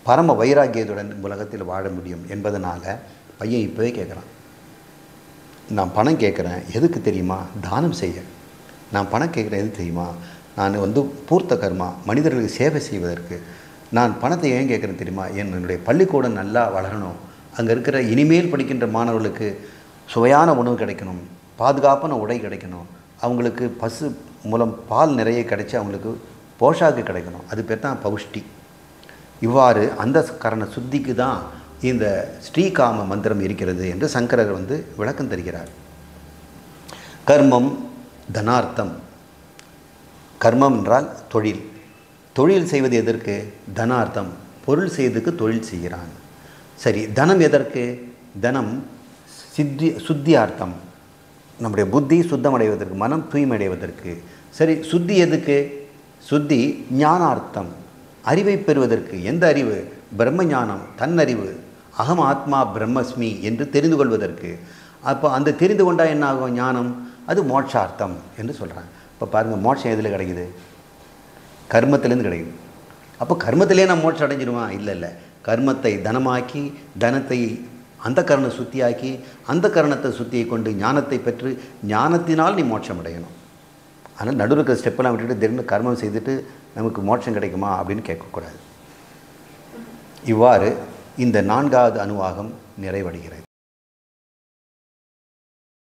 S1: பரம வைராக்கியத்துடன் உலகத்தில் வாழ முடியும் என்பதனால பையன் இப்போவே கேட்குறான் நான் பணம் கேட்குறேன் எதுக்கு தெரியுமா தானம் செய்ய நான் பணம் கேட்குறேன் எதுக்கு தெரியுமா நான் வந்து பூர்த்த கர்மா மனிதர்களுக்கு சேவை செய்வதற்கு நான் பணத்தை ஏன் கேட்குறேன் தெரியுமா என்னுடைய பள்ளிக்கூடம் நல்லா வளரணும் அங்கே இருக்கிற இனிமேல் படிக்கின்ற மாணவர்களுக்கு சுவையான உணவு கிடைக்கணும் பாதுகாப்பான உடை கிடைக்கணும் அவங்களுக்கு பசு மூலம் பால் நிறைய கிடைச்சி அவங்களுக்கு போஷாக்கு கிடைக்கணும் அது பேர் தான் பௌஷ்டி இவ்வாறு அந்த கரண சுத்திக்கு தான் இந்த ஸ்ரீகாம மந்திரம் இருக்கிறது என்று சங்கரர் வந்து விளக்கம் தருகிறார் கர்மம் தனார்த்தம் கர்மம் என்றால் தொழில் தொழில் செய்வது எதற்கு தனார்த்தம் பொருள் செய்வதற்கு தொழில் செய்கிறான் சரி தனம் எதற்கு தனம் சித்தி சுத்தியார்த்தம் நம்முடைய புத்தி சுத்தமடைவதற்கு மனம் தூய்மையடைவதற்கு சரி சுத்தி எதுக்கு சுத்தி ஞானார்த்தம் அறிவை பெறுவதற்கு எந்த அறிவு பிரம்ம ஞானம் தன்னறிவு அகம் ஆத்மா பிரம்மஸ்மி என்று தெரிந்து கொள்வதற்கு அப்போ அந்த தெரிந்து கொண்டால் என்ன ஆகும் ஞானம் அது மோட்சார்த்தம் என்று சொல்கிறாங்க இப்போ பாருங்கள் மோட்சம் எதில் கிடைக்குது கர்மத்திலேருந்து கிடைக்குது அப்போ கர்மத்திலே நான் மோட்சம் அடைஞ்சிடுவான் இல்லை இல்லை கர்மத்தை தனமாக்கி தனத்தை அந்த கரணை சுத்தியாக்கி அந்த கரணத்தை சுத்தியை கொண்டு ஞானத்தை பெற்று ஞானத்தினால் நீ மோட்சம் அடையணும் ஆனால் நடுவில் இருக்கிற ஸ்டெப்பெல்லாம் விட்டுட்டு திடீர்னு கர்மம் செய்துட்டு நமக்கு மோட்சம் கிடைக்குமா அப்படின்னு கேட்கக்கூடாது இவ்வாறு இந்த நான்காவது அணுவாகம் நிறைவடைகிறது